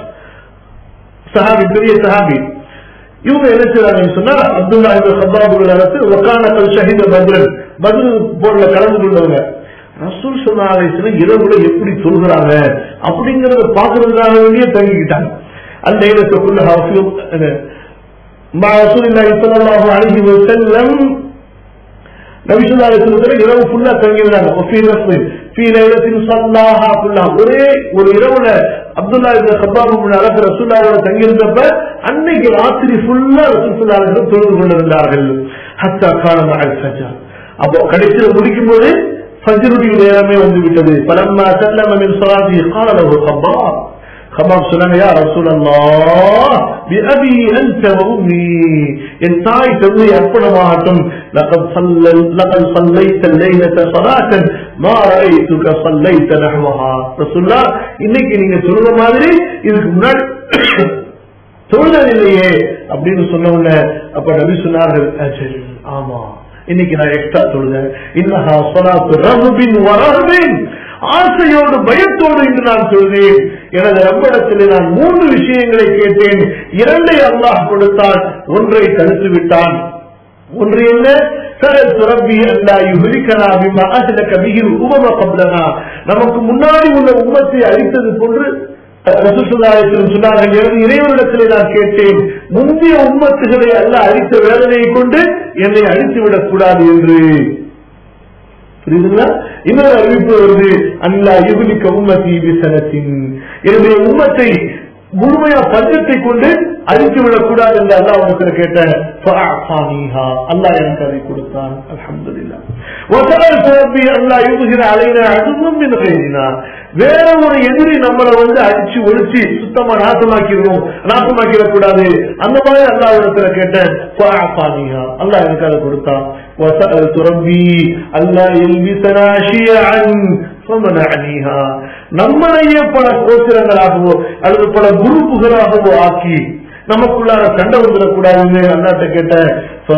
சஹாபி பெரிய சஹாபி இவங்க என்ன செய்றாங்கன்னு சொன்னா அப்துல்லா இப்னு ஹப்பாப் பின் அரசு வக்கானக்கல் ஷஹீத பத்ரன் பத்ரு போர்ல கலந்து கொண்டவங்க ரசூல் ஸல்லல்லாஹு அலைஹி வஸல்லம் இரவுல எப்படி சொல்கிறாங்க அப்படிங்கறத பாக்குறதுக்காக வேண்டியே தங்கிக்கிட்டாங்க அந்த இடத்தை குல்லஹா ஃபீ مع رسول الله صلى الله عليه وسلم நபி ஸல்லல்லாஹு அலைஹி வஸல்லம் இரவு ஃபுல்லா தங்கினாங்க وفي نصر في ليله صلاها كلها ஒரே ஒரு இரவுல அப்துல்லா இந்த சப்பாபு அழகு ரசூல்லாவோட தங்கியிருந்தப்ப அன்னைக்கு ராத்திரி ஃபுல்லா ரசூல்லாளர்கள் தொழுது கொண்டிருந்தார்கள் ஹத்தா காலம் அல்ஃபஜா அப்போ கடைசியில் முடிக்கும் போது ஃபஜ்ருடைய நேரமே வந்து விட்டது பலம்மா சல்லம மின் ஸலாத்தி قال له خباب خباب சொன்னாங்க யா ரசூலல்லாஹ் பிஅபி அன்த வஉம்மி என் தாய் தந்தை அர்ப்பணமாகட்டும் لقد صلى لقد صليت الليلة صلاة ما رأيتك صليت نحوها رسول الله இன்னைக்கு நீங்க சொல்ற மாதிரி இதுக்கு முன்னாடி தொழுதலில்லையே அப்படின்னு சொன்ன உடனே அப்ப நபி சொன்னார்கள் அஜல் ஆமா இன்னைக்கு நான் எக்ஸ்ட்ரா தொழுதேன் இன்னஹா சொலாத்து ரஹுபின் வரஹுபின் ஆசையோடு பயத்தோடு இன்று நான் சொல்கிறேன் எனது ரப்பிடத்திலே நான் மூன்று விஷயங்களை கேட்டேன் இரண்டை அல்லாஹ் கொடுத்தான் ஒன்றை தடுத்து விட்டான் ஒன்று என்ன سألت ربي أن لا يهلكنا بما أهلك به الأمم قبلنا நமக்கு முன்னாடி உள்ள உம்மத்தை அழித்தது போன்று ரசூசுல்லாஹிடம் சொன்னார்கள் எனது இறைவனிடத்திலே நான் கேட்டேன் முந்தைய உம்மத்துகளை அல்ல அழித்த வேதனையை கொண்டு என்னை அழித்து விடக் கூடாது என்று புரியுதுங்களா இன்னொரு அறிவிப்பு வருது அல்லா யுகுலிக்க உம்மத்தி விசனத்தின் என்னுடைய உம்மத்தை முழுமையா பஞ்சத்தை கொண்டு அழித்து விடக்கூடாது என்று அல்லா உனக்கு கேட்டேன் அல்லாஹ் எனக்கு அதை கொடுத்தான் அலமதுல்லா அல்லா யுகுகிற அலையின அதுவும் என்று வேற ஒரு எதிரி நம்மளை வந்து அடிச்சு ஒழிச்சு சுத்தமா நாசமாக்கிடுவோம் நாசமாக்கிடக் கூடாது அந்த மாதிரி அல்லா இடத்துல கேட்டேன் அல்லா எனக்கு அதை கொடுத்தான் وسألت ربي ألا يلبسنا شيعا فمنعنيها நம்மளையே பல கோத்திரங்களாகவோ அல்லது பல குரூப்புகளாகவோ ஆக்கி நமக்குள்ளார சண்டை வந்துடக்கூடாதுன்னு அல்லாட்ட கேட்டேன்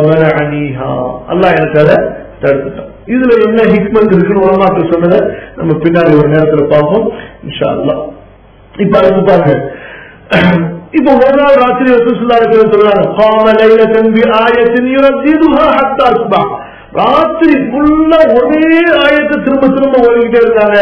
அல்லாஹ் எனக்கு அதை தடுத்துட்டான் இதுல என்ன ஹிக்மத் இருக்குன்னு உலமாக்கள் சொன்னதை நம்ம பின்னாடி ஒரு நேரத்துல பார்ப்போம் இன்ஷா அல்லா இப்ப அது பாருங்க இப்ப ஒரு நாள் ராத்திரி வசூசுல்லாரு சொல்றாங்க காமலையில தம்பி ஆயத்தின் யுரத்திதுஹா ஹத்தா அஸ்பா ராத்திரி ஃபுல்லா ஒரே ஆயத்தை திரும்ப திரும்ப ஓடிக்கிட்டே இருக்காங்க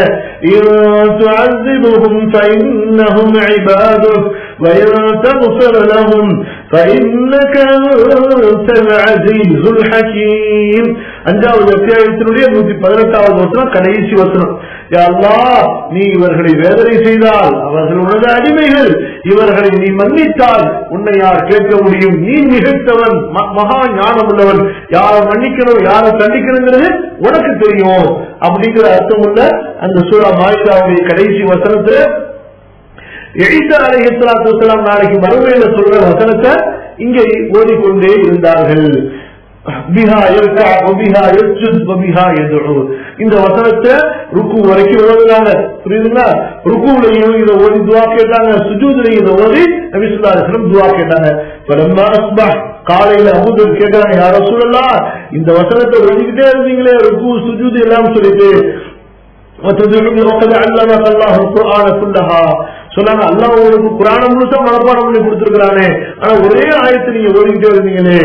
تعذبهم فإنهم عبادك وإن تغفر لهم فإنك أنت العزيز الحكيم அஞ்சாவது அத்தியாயத்தினுடைய நூத்தி பதினெட்டாவது வசனம் கடைசி வசனம் யாழ்லா நீ இவர்களை வேதனை செய்தால் அவர்கள் உனது அடிமைகள் இவர்களை நீ மன்னித்தால் உன்னை யார் கேட்க முடியும் நீ மிகத்தவன் மகா ஞானம் உள்ளவன் யாரை மன்னிக்கணும் யாரை தண்டிக்கணுங்கிறது உனக்கு தெரியும் அப்படிங்கிற அர்த்தம் உள்ள அந்த சூழா மாயிதாவுடைய கடைசி வசனத்துல எழித்த அலைஹிஸ்லாத்து வசலாம் நாளைக்கு மறுமையில சொல்ற வசனத்தை இங்கே ஓடிக்கொண்டே இருந்தார்கள் இந்த வசனத்தை ருக்கு வரைக்கும் ஓடுறாங்க புரியுதுங்களா ருக்குலையும் இதை ஓடி துவா கேட்டாங்க சுஜூதுலையும் இதை ஓடி நபிசுல்லாஸ்லம் துவா கேட்டாங்க காலையில அபுதர் கேட்டாங்க யாரோ சொல்லலாம் இந்த வசனத்தை ஓடிக்கிட்டே இருந்தீங்களே ருக்கு சுஜூது எல்லாம் சொல்லிட்டு சொன்னாங்க அல்லா உங்களுக்கு குரான முழுசா மனப்பாடம் பண்ணி கொடுத்துருக்கானே ஆனா ஒரே ஆயத்தை நீங்க ஓடிக்கிட்டே இருந்தீங்களே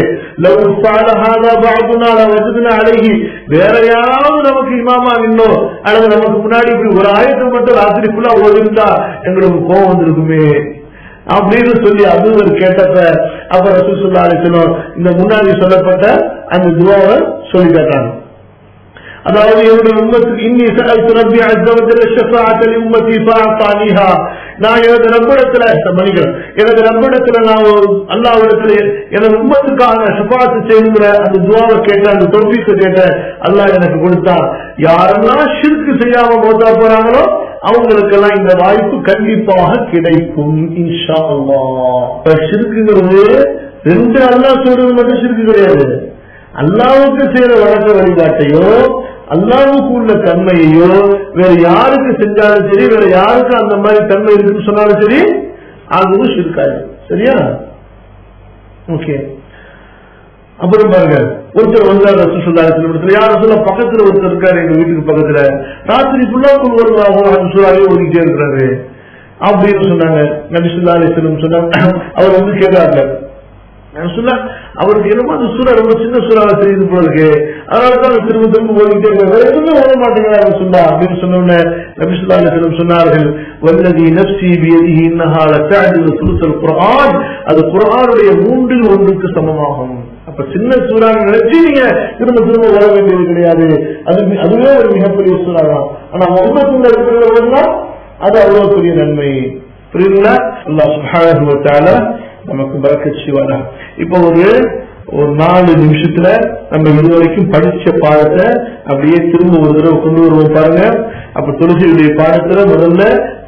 அழகி வேற யாராவது நமக்கு இமாமா நின்னோம் அல்லது நமக்கு முன்னாடி இப்படி ஒரு ஆயத்தை மட்டும் ராத்திரி ஃபுல்லா ஓடிருந்தா எங்களுக்கு கோவம் வந்திருக்குமே அப்படின்னு சொல்லி அபூவர் கேட்டப்ப அப்ப ரசூசுல்லா அலிசலம் இந்த முன்னாடி சொல்லப்பட்ட அந்த துவாவை சொல்லி கேட்டாங்க அதாவது என்னுடைய உம்மத்துக்கு இன்னி சஅல்து ரப்பி அஸ்ஸ வ ஜல்ல ஷஃபாஅத்த லி உம்மத்தி ஃபஅத்தானிஹா நான் எனது ரப்பிடத்துல மன்னிக்கிறேன் எனது ரப்பிடத்துல நான் அல்லாஹ்விடத்துல எனது உம்மத்துக்காக ஷஃபாஅத்து செய்யுங்கிற அந்த துவாவை கேட்டேன் அந்த தௌஃபீக்கை கேட்டேன் அல்லாஹ் எனக்கு கொடுத்தான் யாரெல்லாம் ஷிர்க் செய்யாம மோத்தா போறாங்களோ அவங்களுக்கெல்லாம் இந்த வாய்ப்பு கண்டிப்பாக கிடைக்கும் இன்ஷா அல்லாஹ் ஷிர்க்குங்கிறது ரெண்டு அல்லாஹ் சொல்றது மட்டும் ஷிர்க்கு கிடையாது அல்லாவுக்கு செய்யற வழக்க வழிபாட்டையோ அல்லாவுக்கு உள்ள தன்மையையோ வேற யாருக்கு செஞ்சாலும் சரி வேற யாருக்கு அந்த மாதிரி தன்மை இருக்குன்னு சொன்னாலும் சரி அதுவும் ஷிர்காது சரியா ஓகே அப்புறம் பாருங்க ஒருத்தர் வந்தார் ரசூல் சொல்லாரு யார் சொல்ல பக்கத்துல ஒருத்தர் இருக்காரு எங்க வீட்டுக்கு பக்கத்துல ராத்திரி ஃபுல்லா ஒரு சூழலே ஓடிக்கிட்டே இருக்கிறாரு அப்படின்னு சொன்னாங்க நபிசுல்லா அலிஸ்லம் சொன்னாங்க அவர் வந்து கேட்காரு சொல்ல அவருக்கு என்னமோ அந்த சூறா ரொம்ப சின்ன சூறாவை தெரியுது போல இருக்கு அதனாலதான் திரும்ப திரும்ப ஓடிக்கிட்டே இருக்காரு எதுவுமே ஓட மாட்டேங்கிறாரு சொல்லா அப்படின்னு சொன்ன நபிசுல்லா அலிஸ்லம் சொன்னார்கள் வல்லதி நப்சி பியதிஹி இன்னஹால தஅதிலு சுலுசல் குர்ஆன் அது குர்ஆனுடைய மூன்றில் ஒன்றுக்கு சமமாகும் அப்ப சின்ன சூறா நினைச்சு நீங்க திரும்ப திரும்ப ஓட வேண்டியது கிடையாது அது அதுவே ஒரு மிகப்பெரிய சூறா தான் ஆனா உண்மத்துல இருக்கிறதா அது அவ்வளவு பெரிய நன்மை புரியுதுங்களா அல்லாஹ் சுப்ஹானஹு வ தஆலா நமக்கு பரக்கத் செய்வானா இப்போ ஒரு ஒரு நாலு நிமிஷத்துல நம்ம இதுவரைக்கும் படிச்ச பாடத்தை அப்படியே திரும்ப ஒரு தடவை கொண்டு வருவோம் பாருங்க அப்ப தொழுகையுடைய பாடத்துல முதல்ல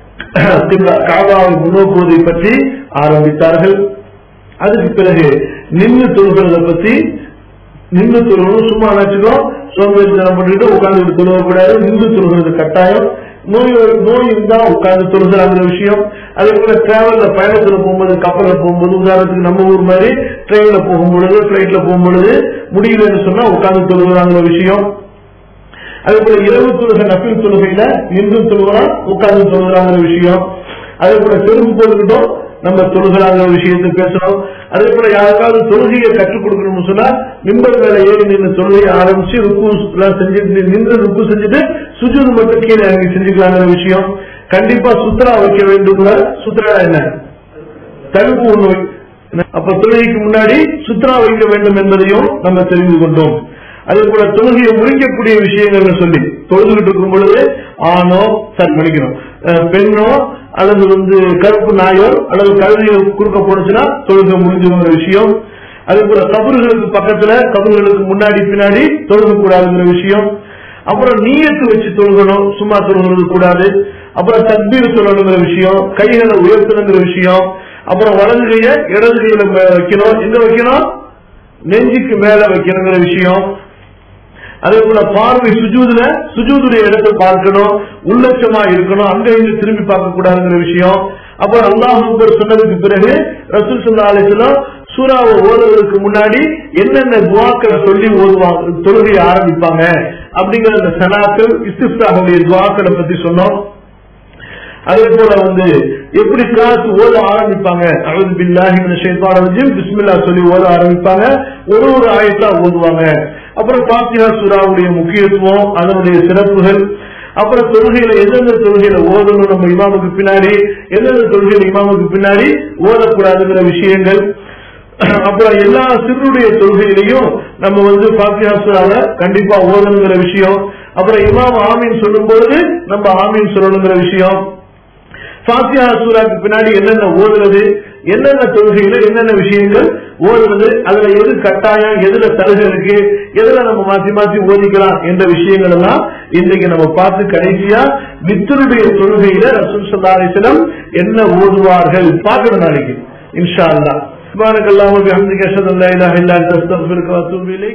காபாவை முன்னோக்குவதை பற்றி ஆரம்பித்தார்கள் அதுக்கு பிறகு நின்று தொழுகிறத பத்தி நின்று தொழுகணும் சும்மா நினைச்சுக்கோ சோம்பேறித்தனம் பண்ணிட்டு உட்கார்ந்து தொழுவக்கூடாது நின்று தொழுகிறது கட்டாயம் நோய் நோய் இருந்தா உட்கார்ந்து தொழுகிறாங்கிற விஷயம் அதே போல டிராவல்ல பயணத்துல போகும்போது கப்பல்ல போகும்போது உதாரணத்துக்கு நம்ம ஊர் மாதிரி ட்ரெயின்ல போகும்பொழுது பிளைட்ல போகும்பொழுது முடியலன்னு சொன்னா உட்கார்ந்து தொழுகிறாங்கிற விஷயம் அதே போல இரவு தொழுகை நப்பில் தொழுகையில நின்று தொழுகிறோம் உட்கார்ந்து தொழுகிறாங்கிற விஷயம் அதே போல செருப்பு போட்டுக்கிட்டோம் நம்ம தொழுகிறாங்கிற விஷயத்தை பேசணும் அதே போல யாருக்காவது தொழுகையை கற்றுக் கொடுக்கணும்னு சொன்னா மிம்பர் மேல ஏறி நின்று தொழுகையை ஆரம்பிச்சு ருக்கு எல்லாம் செஞ்சுட்டு நின்று ருக்கு செஞ்சுட்டு சுஜூது மட்டும் கீழே இறங்கி செஞ்சுக்கலாங்கிற விஷயம் கண்டிப்பா சுத்ரா வைக்க வேண்டும் சுத்ரா என்ன தடுப்பு ஒண்ணு வை- அப்ப தொழுகைக்கு முன்னாடி சுத்ரா வைக்க வேண்டும் என்பதையும் நம்ம தெரிந்து கொண்டோம் அதே போல தொழுகையை முடிக்கக்கூடிய விஷயங்கள் சொல்லி தொழுதுகிட்டு இருக்கும் பொழுது ஆணோ சரி மன்னிக்கணும் அஹ் பெண்ணோ அல்லது வந்து கருப்பு நாயோ அல்லது கழுதியோ குறுக்க போனுச்சுன்னா தொழுகை முடிஞ்சுங்கிற விஷயம் அதே போல கபறுகளுக்கு பக்கத்துல கபறுகளுக்கு முன்னாடி பின்னாடி தொழுக கூடாதுங்கிற விஷயம் அப்புறம் நீயத்து வச்சு தொழுகணும் சும்மா தொழுகிறது கூடாது அப்புறம் தக்பீர் சொல்லணுங்கிற விஷயம் கைகளை உயர்த்தணுங்கிற விஷயம் அப்புறம் வலது கைய இடது கையில மே- வைக்கணும் எங்க வைக்கணும் நெஞ்சுக்கு மேல வைக்கணுங்கிற விஷயம் அதே போல பார்வை சுஜூதுல சுஜூதுடைய இடத்தை பார்க்கணும் உள்ளட்சமா இருக்கணும் அங்க இங்க திரும்பி பார்க்க கூடாதுங்கிற விஷயம் அப்புறம் அல்லாஹ் அக்பர் சொன்னதுக்கு பிறகு ரசூல் சல்லா அலிஸ்லாம் சூறாவை ஓதுவதற்கு முன்னாடி என்னென்ன துவாக்களை சொல்லி ஓதுவாங்க தொழுகையை ஆரம்பிப்பாங்க அப்படிங்கிற அந்த சனாக்கள் இஸ்திஃப்தாவுடைய துவாக்களை பத்தி சொன்னோம் அதே போல வந்து எப்படி கிளாஸ் ஓத ஆரம்பிப்பாங்க அவது பில்லாஹி மின ஷைத்தான ரஜீம் பிஸ்மில்லா சொல்லி ஓத ஆரம்பிப்பாங்க ஒரு ஒரு ஆயத்தா ஓதுவாங்க அப்புறம் பாத்தியா சூராவுடைய முக்கியத்துவம் அதனுடைய சிறப்புகள் அப்புறம் தொழுகையில எந்தெந்த தொழுகையில ஓதணும் நம்ம இமாமுக்கு பின்னாடி எந்தெந்த தொழுகையில இமாமுக்கு பின்னாடி ஓதக்கூடாதுங்கிற விஷயங்கள் அப்புறம் எல்லா சிறுடைய தொழுகையிலையும் நம்ம வந்து பாத்தியா சூறாவை கண்டிப்பா ஓதணுங்கிற விஷயம் அப்புறம் இமாம் ஆமீன் சொல்லும் பொழுது நம்ம ஆமீன் சொல்லணுங்கிற விஷயம் பாத்தியா சூறாக்கு பின்னாடி என்னென்ன ஓதுறது என்னென்ன தொழுகையில என்னென்ன விஷயங்கள் ஓதுறது அதுல எது கட்டாயம் எதுல தருக இருக்கு எதுல நம்ம மாத்தி மாத்தி ஓதிக்கலாம் என்ற விஷயங்கள் எல்லாம் இன்றைக்கு நம்ம பார்த்து கடைசியா மித்தருடைய தொழுகையில ரசூல் சல்லாஹிடம் என்ன ஓதுவார்கள் பார்க்கணும் நாளைக்கு இன்ஷா அல்லா சுபானக்கல்லாம அஹமதுக்கு அஷது அல்லா இலாஹ இல்லா அன்த அஸ்தக்ஃபிருக்க வ அத்தூபு இலைக்